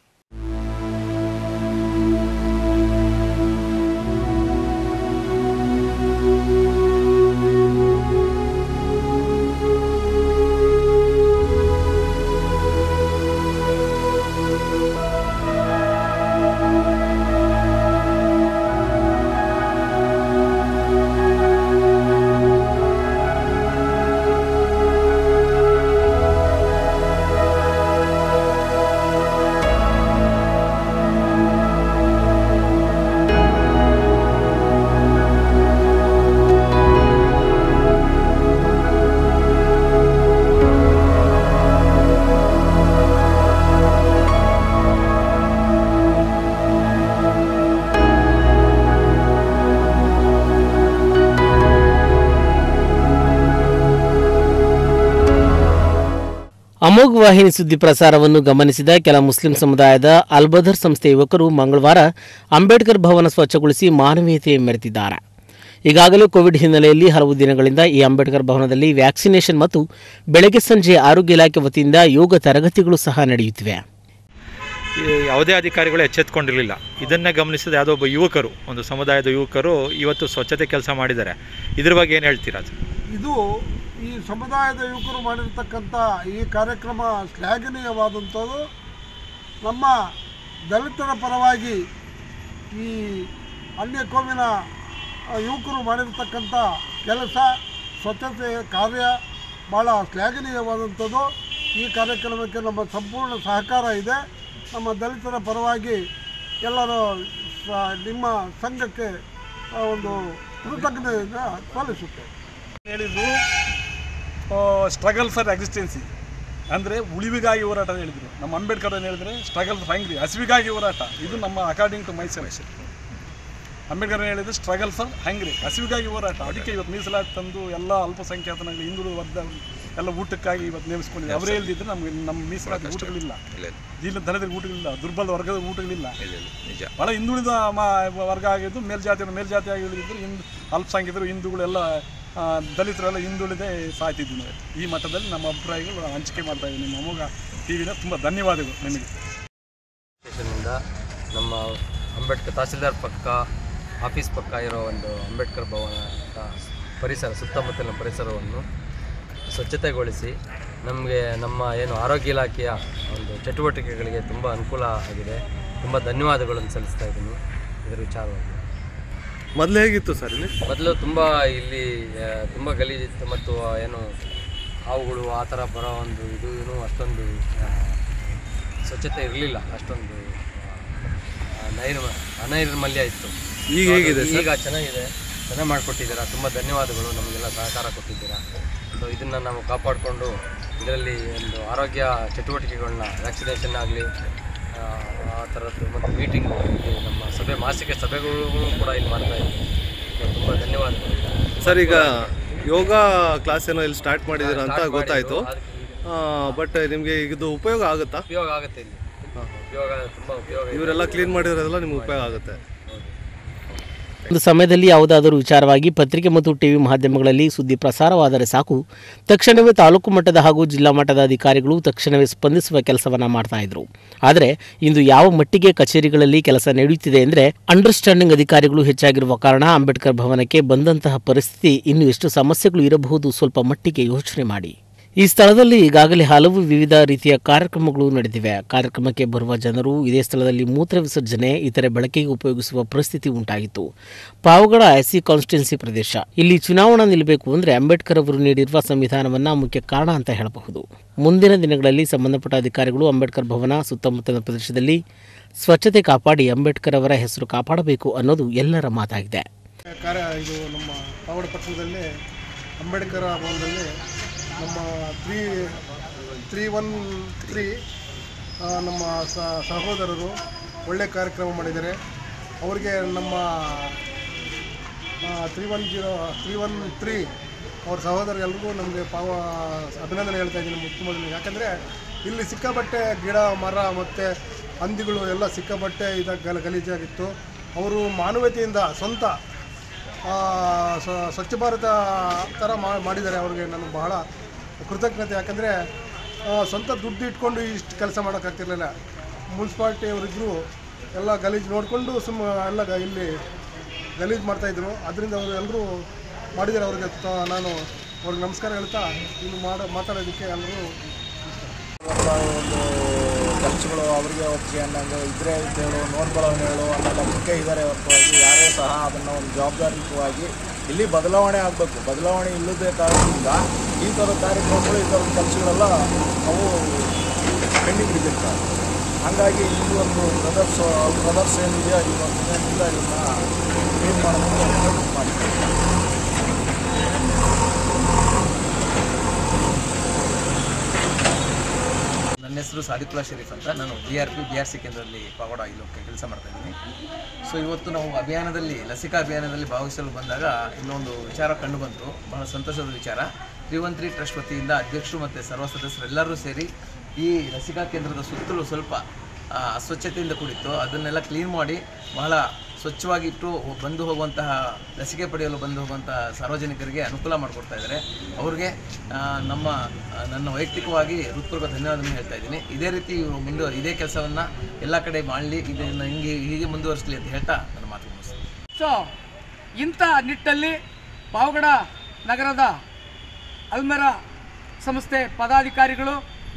ಅಮೋಘ್ ವಾಹಿನಿ ಸುದ್ದಿ ಪ್ರಸಾರವನ್ನು ಗಮನಿಸಿದ ಕೆಲ ಮುಸ್ಲಿಂ ಸಮುದಾಯದ ಅಲ್ಬದರ್ ಸಂಸ್ಥೆ ಯುವಕರು ಮಂಗಳವಾರ ಅಂಬೇಡ್ಕರ್ ಭವನ ಸ್ವಚ್ಛಗೊಳಿಸಿ ಮಾನವೀಯತೆ ಮೆರೆತಿದ್ದಾರೆ ಈಗಾಗಲೇ ಕೋವಿಡ್ ಹಿನ್ನೆಲೆಯಲ್ಲಿ ಹಲವು ದಿನಗಳಿಂದ ಈ ಅಂಬೇಡ್ಕರ್ ಭವನದಲ್ಲಿ ವ್ಯಾಕ್ಸಿನೇಷನ್ ಮತ್ತು ಬೆಳಗ್ಗೆ ಸಂಜೆ ಆರೋಗ್ಯ ಇಲಾಖೆ ವತಿಯಿಂದ ಯೋಗ ತರಗತಿಗಳು ಸಹ ನಡೆಯುತ್ತಿವೆ ಈ ಯಾವುದೇ ಅಧಿಕಾರಿಗಳು ಎಚ್ಚೆತ್ಕೊಂಡಿರಲಿಲ್ಲ ಇದನ್ನೇ ಗಮನಿಸಿದ ಯಾವುದೋ ಒಬ್ಬ ಯುವಕರು ಒಂದು ಸಮುದಾಯದ ಯುವಕರು ಇವತ್ತು ಸ್ವಚ್ಛತೆ ಕೆಲಸ ಮಾಡಿದ್ದಾರೆ ಇದ್ರ ಬಗ್ಗೆ ಏನು ಹೇಳ್ತೀರಾ ಸರ್ ಇದು ಈ ಸಮುದಾಯದ ಯುವಕರು ಮಾಡಿರ್ತಕ್ಕಂಥ ಈ ಕಾರ್ಯಕ್ರಮ ಶ್ಲಾಘನೀಯವಾದಂಥದ್ದು ನಮ್ಮ ದಲಿತರ ಪರವಾಗಿ ಈ ಅನ್ಯ ಕೋಮಿನ ಆ, ಯುವಕರು ಮಾಡಿರ್ತಕ್ಕಂಥ ಕೆಲಸ ಸ್ವಚ್ಛತೆ ಕಾರ್ಯ ಭಾಳ ಶ್ಲಾಘನೀಯವಾದಂಥದ್ದು ಈ ಕಾರ್ಯಕ್ರಮಕ್ಕೆ ನಮ್ಮ ಸಂಪೂರ್ಣ ಸಹಕಾರ ಇದೆ ನಮ್ಮ ದಲಿತರ ಪರವಾಗಿ ಎಲ್ಲರೂ ಸ- ನಿಮ್ಮ ಸಂಘಕ್ಕೆ ಆ, ಒಂದು ಕೃತಜ್ಞತೆಯನ್ನು ಸಲ್ಲಿಸುತ್ತೇವೆ ಹೇಳಿದ್ರು ಸ್ಟ್ರಗಲ್ ಫಾರ್ ಎಕ್ಸಿಸ್ಟೆನ್ಸಿ ಅಂದರೆ ಉಳಿವಿಗಾಗಿ ಹೋರಾಟ ಅಂತ ಹೇಳಿದರು ನಮ್ಮ ಅಂಬೇಡ್ಕರ್ ಏನು ಹೇಳಿದರೆ ಸ್ಟ್ರಗಲ್ ಫಾರ್ ಹಂಗ್ರಿ ಹಸಿವಿಗಾಗಿ ಹೋರಾಟ ಇದು ನಮ್ಮ according to my selection Ambedkar ಏನು ಹೇಳಿದ್ರು ಸ್ಟ್ರಗಲ್ ಫಾರ್ ಹಂಗ್ರಿ ಹಸಿವಿಗಾಗಿ ಹೋರಾಟ ಅದಕ್ಕೆ ಇವತ್ತು ಮೀಸಲಾತಿ ತಂದು ಎಲ್ಲ ಅಲ್ಪಸಂಖ್ಯಾತನಲ್ಲಿ ಹಿಂದುಳಿದ ವರ್ಗ ಎಲ್ಲ ಊಟಕ್ಕಾಗಿ ಇವತ್ತು ನೇಮಿಸ್ಕೊಂಡಿದ್ದಾರೆ ಅವರೇ ಇಲ್ದಿದ್ರೆ ನಮಗೆ ನಮ್ಮ ಮೀಸಲಾತಿ ಊಟಗಳಿಲ್ಲ ಇಲ್ಲ ದಲಿತರ ಊಟಗಳಿಲ್ಲ ದುರ್ಬಲ ವರ್ಗದ ಊಟಗಳಿಲ್ಲ ಭಾಳ ಹಿಂದುಳಿದ ಮ- ವರ್ಗ ಆಗಿದ್ದು ಮೇಲ್ಜಾತಿಯವರು ಮೇಲ್ಜಾತಿ ಆಗಿದ್ದು ಹಿಂದ್ ಅಲ್ಪಸಂಖ್ಯಾತರು ಹಿಂದೂಗಳೆಲ್ಲ ಆ, ದಲಿತರೆಲ್ಲ ಹಿಂದುಳಿದೇ ಸಾಯ್ತಿದ್ವಿ ನಾವು ಈ ಮಟ್ಟದಲ್ಲಿ ನಮ್ಮ ಅಭಿಪ್ರಾಯಗಳು ಹಂಚಿಕೆ ಮಾಡ್ತಾ ಇದ್ದೀವಿ ನಿಮ್ಮ ಅಮೋಘ ಟಿ ವಿನ ತುಂಬ ಧನ್ಯವಾದಗಳು ನಿಮಗೆ ಸ್ಟೇಷನ್ನಿಂದ ನಮ್ಮ ಅಂಬೇಡ್ಕರ್ ತಹಸೀಲ್ದಾರ್ ಪಕ್ಕ ಆಫೀಸ್ ಪಕ್ಕ ಇರೋ ಒಂದು ಅಂಬೇಡ್ಕರ್ ಭವನ ಅಂತ ಪರಿಸರ ಸುತ್ತಮುತ್ತಲಿನ ಪರಿಸರವನ್ನು ಸ್ವಚ್ಛತೆಗೊಳಿಸಿ ನಮಗೆ ನಮ್ಮ ಏನು ಆರೋಗ್ಯ ಇಲಾಖೆಯ ಒಂದು ಚಟುವಟಿಕೆಗಳಿಗೆ ತುಂಬ ಅನುಕೂಲ ಆಗಿದೆ ತುಂಬ ಧನ್ಯವಾದಗಳನ್ನು ಸಲ್ಲಿಸ್ತಾ ಇದ್ದೀನಿ ಇದರ ವಿಚಾರವಾಗಿ ಮೊದಲು ಹೇಗಿತ್ತು ಸರ್ ಇಲ್ಲಿ ಮೊದಲು ತುಂಬ ಇಲ್ಲಿ ಆ, ತುಂಬ ಗಲೀಜಿತ್ತು ಮತ್ತು ಆ, ಏನು ಹಾವುಗಳು ಆ ಥರ ಬರೋ ಒಂದು ಇದು ಏನು ಅಷ್ಟೊಂದು ಆ, ಸ್ವಚ್ಛತೆ ಇರಲಿಲ್ಲ ಅಷ್ಟೊಂದು ಆ, ನೈರ್ಮ ಅನೈರ್ಮಲ್ಯ ಇತ್ತು ಈಗ ಹೇಗಿದೆ ಸರ್? ಈಗ ಚೆನ್ನಾಗಿದೆ ಚೆನ್ನಾಗಿ ಮಾಡಿಕೊಟ್ಟಿದ್ದೀರಾ ತುಂಬ ಧನ್ಯವಾದಗಳು ನಮಗೆಲ್ಲ ಸಹಕಾರ ಕೊಟ್ಟಿದ್ದೀರಾ ಸೊ ಇದನ್ನು ನಾವು ಕಾಪಾಡಿಕೊಂಡು ಇದರಲ್ಲಿ ಒಂದು ಆರೋಗ್ಯ ಚಟುವಟಿಕೆಗಳನ್ನ ವ್ಯಾಕ್ಸಿನೇಷನ್ ಆಗಲಿ ಆ ಥರದ್ದು ಮತ್ತು ಮೀಟಿಂಗು ಇಲ್ಲಿ ನಮ್ಮ ಸಭೆ ಮಾಸಿಕ ಸಭೆಗಳು ಕೂಡ ಇಲ್ಲಿ ಮಾಡ್ತಾ ಇದ್ದೀವಿ ತುಂಬ ಧನ್ಯವಾದಗಳು ಸರ್ ಈಗ ಯೋಗ ಕ್ಲಾಸ್ ಏನೋ ಇಲ್ಲಿ ಸ್ಟಾರ್ಟ್ ಮಾಡಿದ್ದೀರಾ ಅಂತ start ಗೊತ್ತಾಯಿತು ಮಾಡಿದ್ದು. ಬಟ್ ನಿಮಗೆ ಇದು ಉಪಯೋಗ ಆಗುತ್ತಾ ಉಪಯೋಗ ಆಗುತ್ತೆ ಇಲ್ಲಿ ಉಪಯೋಗ ತುಂಬ ಉಪಯೋಗ ಇದೆ. ಇವರೆಲ್ಲ ಕ್ಲೀನ್ ಮಾಡಿರೋದೆಲ್ಲ ನಿಮ್ಗೆ ಉಪಯೋಗ ಆಗುತ್ತೆ ಒಂದು ಸಮಯದಲ್ಲಿ ಯಾವುದಾದರೂ ವಿಚಾರವಾಗಿ ಪತ್ರಿಕೆ ಮತ್ತು ಟಿವಿ ಮಾಧ್ಯಮಗಳಲ್ಲಿ ಸುದ್ದಿ ಪ್ರಸಾರವಾದರೆ ಸಾಕು ತಕ್ಷಣವೇ ತಾಲೂಕು ಮಟ್ಟದ ಹಾಗೂ ಜಿಲ್ಲಾ ಮಟ್ಟದ ಅಧಿಕಾರಿಗಳು ತಕ್ಷಣವೇ ಸ್ಪಂದಿಸುವ ಕೆಲಸವನ್ನು ಮಾಡ್ತಾ ಇದ್ರು ಆದರೆ ಇಂದು ಯಾವ ಮಟ್ಟಿಗೆ ಕಚೇರಿಗಳಲ್ಲಿ ಕೆಲಸ ನಡೆಯುತ್ತಿದೆ ಅಂದರೆ ಅಂಡರ್ಸ್ಟ್ಯಾಂಡಿಂಗ್ ಅಧಿಕಾರಿಗಳು ಹೆಚ್ಚಾಗಿರುವ ಕಾರಣ ಅಂಬೇಡ್ಕರ್ ಭವನಕ್ಕೆ ಬಂದಂತಹ ಪರಿಸ್ಥಿತಿ ಇನ್ನು ಎಷ್ಟು ಸಮಸ್ಯೆಗಳು ಇರಬಹುದು ಸ್ವಲ್ಪ ಮಟ್ಟಿಗೆ ಯೋಚನೆ ಮಾಡಿ ಈ ಸ್ಥಳದಲ್ಲಿ ಈಗಾಗಲೇ ಹಲವು ವಿವಿಧ ರೀತಿಯ ಕಾರ್ಯಕ್ರಮಗಳು ನಡೆದಿವೆ ಕಾರ್ಯಕ್ರಮಕ್ಕೆ ಬರುವ ಜನರು ಇದೇ ಸ್ಥಳದಲ್ಲಿ ಮೂತ್ರ ವಿಸರ್ಜನೆ ಇತರೆ ಬಳಕೆಗೆ ಉಪಯೋಗಿಸುವ ಪರಿಸ್ಥಿತಿ ಉಂಟಾಗಿತ್ತು ಪಾವಗಡ ಎಸ್ಸಿ ಕಾನ್ಸ್ಟಿಟ್ಯುನ್ಸಿ ಪ್ರದೇಶ ಇಲ್ಲಿ ಚುನಾವಣಾ ನಿಲ್ಲಬೇಕು ಅಂದರೆ ಅಂಬೇಡ್ಕರ್ ಅವರು ನೀಡಿರುವ ಸಂವಿಧಾನವನ್ನ ಮುಖ್ಯ ಕಾರಣ ಅಂತ ಹೇಳಬಹುದು ಮುಂದಿನ ದಿನಗಳಲ್ಲಿ ಸಂಬಂಧಪಟ್ಟ ಅಧಿಕಾರಿಗಳು ಅಂಬೇಡ್ಕರ್ ಭವನ ಸುತ್ತಮುತ್ತಲಿನ ಪ್ರದೇಶದಲ್ಲಿ ಸ್ವಚ್ಛತೆ ಕಾಪಾಡಿ ಅಂಬೇಡ್ಕರ್ ಅವರ ಹೆಸರು ಕಾಪಾಡಬೇಕು ಅನ್ನೋದು ಎಲ್ಲರ ಮಾತಾಗಿದೆ ಕಾರ್ಯ ಇದು ನಮ್ಮ ಪಾವಡ ಪಟ್ಟಣದಲ್ಲಿ ಅಂಬೇಡ್ಕರ್ ಭವನದಲ್ಲಿ ನಮ್ಮ ತ್ರೀ ತ್ರೀ ಒನ್ ತ್ರೀ ನಮ್ಮ ಸ- ಸಹೋದರರು ಒಳ್ಳೆ ಕಾರ್ಯಕ್ರಮ ಮಾಡಿದ್ದಾರೆ ಅವರಿಗೆ ನಮ್ಮ three one zero three one three ಅವ್ರ ಸಹೋದರ ಎಲ್ರಿಗೂ ನಮಗೆ ಪಾವ ಅಭಿನಂದನೆ ಹೇಳ್ತಾ ಇದ್ದೀನಿ ಮುಖ್ಯಮಂತ್ರಿ ಯಾಕಂದರೆ ಇಲ್ಲಿ ಸಿಕ್ಕಾಪಟ್ಟೆ ಗಿಡ ಮರ ಮತ್ತು ಹಂದಿಗಳು ಎಲ್ಲ ಸಿಕ್ಕಾಪಟ್ಟೆ ಇದಾಗ ಗಲ ಗಲೀಜಾಗಿತ್ತು ಅವರು ಮಾನವೀಯತೆಯಿಂದ ಸ್ವಂತ ಆ, ಸ್ವ- ಸ್ವಚ್ಛ ಭಾರತ ಥರ ಮಾ- ಮಾಡಿದ್ದಾರೆ ಅವ್ರಿಗೆ ನನಗೆ ಬಹಳ ಕೃತಜ್ಞತೆ ಯಾಕಂದರೆ ಸ್ವಂತ ದುಡ್ಡು ಇಟ್ಕೊಂಡು ಇಷ್ಟು ಕೆಲಸ ಮಾಡೋಕ್ಕಾಗ್ತಿರ್ಲಿಲ್ಲ ಮುನ್ಸಿಪಾಲ್ಟಿ ಅವರಿದ್ದರು ಎಲ್ಲ ಗಲೀಜು ನೋಡಿಕೊಂಡು ಸುಮ್ಮ ಎಲ್ಲ ಗ- ಇಲ್ಲಿ ಗಲೀಜು ಮಾಡ್ತಾಯಿದ್ರು ಅದರಿಂದ ಅವರು ಎಲ್ಲರೂ ಮಾಡಿದ್ದಾರೆ ಅವ್ರಿಗೆ ತ- ನಾನು ಅವ್ರಿಗೆ ನಮಸ್ಕಾರ ಹೇಳ್ತಾ ಇನ್ನು ಮಾಡ ಮಾತಾಡೋದಕ್ಕೆ ಎಲ್ಲರೂ ಒಂದು ಕೆಲಸಗಳು ಅವರಿಗೆ ಒಪ್ಪಿಗೆ ಅನ್ನಂಗೆ ಇದ್ರೆ ಇದ್ದೇಳು ನೋಡ್ಕೊಳ್ಳೋನು ಹೇಳು ಅನ್ನೋ ಮುಖ್ಯ ಇದ್ದಾರೆ ಹೊರತುವಾಗಿ ಯಾರೇ ಸಹ ಅದನ್ನು ಒಂದು ಜವಾಬ್ದಾರಿಯುತವಾಗಿ ಇಲ್ಲಿ ಬದಲಾವಣೆ ಆಗಬೇಕು ಬದಲಾವಣೆ ಇಲ್ಲದೇ ಕಾರಣದಿಂದ ಈ ಥರದ ಕಾರ್ಯಕ್ರಮಗಳು ಈ ಥರದ ಕೆಲಸಗಳೆಲ್ಲ ಅವು ಪೆಂಡಿಂಗ್ ಬಿದ್ದಿರ್ತಾರೆ ಹಾಗಾಗಿ ಈ ಒಂದು ಬ್ರದರ್ಸ್ ಬ್ರದರ್ಸ್ ಏನಿದೆಯೋ ಈ ಒಂದು ದಿನದಿಂದ ಇದನ್ನು ಕ್ಲೀನ್ ಮಾಡೋದನ್ನು ಮಾಡಿದ್ದಾರೆ ನನ್ನ ಹೆಸರು ಸಾದಿಕುಲ್ಲಾ ಶರೀಫ್ ಅಂತ ನಾನು B R P B R C ಕೇಂದ್ರದಲ್ಲಿ ಪಾವಡ ಇಲ್ಲೋಕ್ಕೆ ಕೆಲಸ ಮಾಡ್ತಾ ಇದ್ದೀನಿ ಸೊ ಇವತ್ತು ನಾವು ಅಭಿಯಾನದಲ್ಲಿ ಲಸಿಕಾ ಅಭಿಯಾನದಲ್ಲಿ ಭಾಗವಹಿಸಲು ಬಂದಾಗ ಇಲ್ಲೊಂದು ವಿಚಾರ ಕಂಡು ಬಂತು ಬಹಳ ಸಂತೋಷದ ವಿಚಾರ ತ್ರೀ ಒನ್ ತ್ರೀ ಟ್ರಸ್ಟ್ ವತಿಯಿಂದ ಅಧ್ಯಕ್ಷರು ಮತ್ತು ಸರ್ವ ಸದಸ್ಯರೆಲ್ಲರೂ ಸೇರಿ ಈ ಲಸಿಕಾ ಕೇಂದ್ರದ ಸುತ್ತಲೂ ಸ್ವಲ್ಪ ಆ, ಅಸ್ವಚ್ಛತೆಯಿಂದ ಕೂಡಿತ್ತು ಅದನ್ನೆಲ್ಲ ಕ್ಲೀನ್ ಮಾಡಿ ಬಹಳ ಸ್ವಚ್ಛವಾಗಿ ಇಟ್ಟು ಬಂದು ಹೋಗುವಂತಹ ಲಸಿಕೆ ಪಡೆಯಲು ಬಂದು ಹೋಗುವಂತಹ ಸಾರ್ವಜನಿಕರಿಗೆ ಅನುಕೂಲ ಮಾಡಿಕೊಡ್ತಾ ಇದ್ದಾರೆ ಅವ್ರಿಗೆ ಆ, ನಮ್ಮ ಆ, ನನ್ನ ವೈಯಕ್ತಿಕವಾಗಿ ಹೃತ್ಪೂರ್ವಕ ಧನ್ಯವಾದವನ್ನು ಹೇಳ್ತಾ ಇದ್ದೀನಿ ಇದೇ ರೀತಿ ಇವರು ಮುಂದೆ ಇದೇ ಕೆಲಸವನ್ನು ಎಲ್ಲ ಕಡೆ ಮಾಡಲಿ ಇದನ್ನು ಹಿಂಗೆ ಹೀಗೆ ಮುಂದುವರಿಸಲಿ ಅಂತ ಹೇಳ್ತಾ ನನ್ನ ಮಾತು ಮುಗಿಸ್ತೀನಿ ಸೊ ಇಂಥ ನಿಟ್ಟಲ್ಲಿ ಪಾವಗಡ ನಗರದ ಅಲ್ಮೆರ ಸಂಸ್ಥೆ ಪದಾಧಿಕಾರಿಗಳು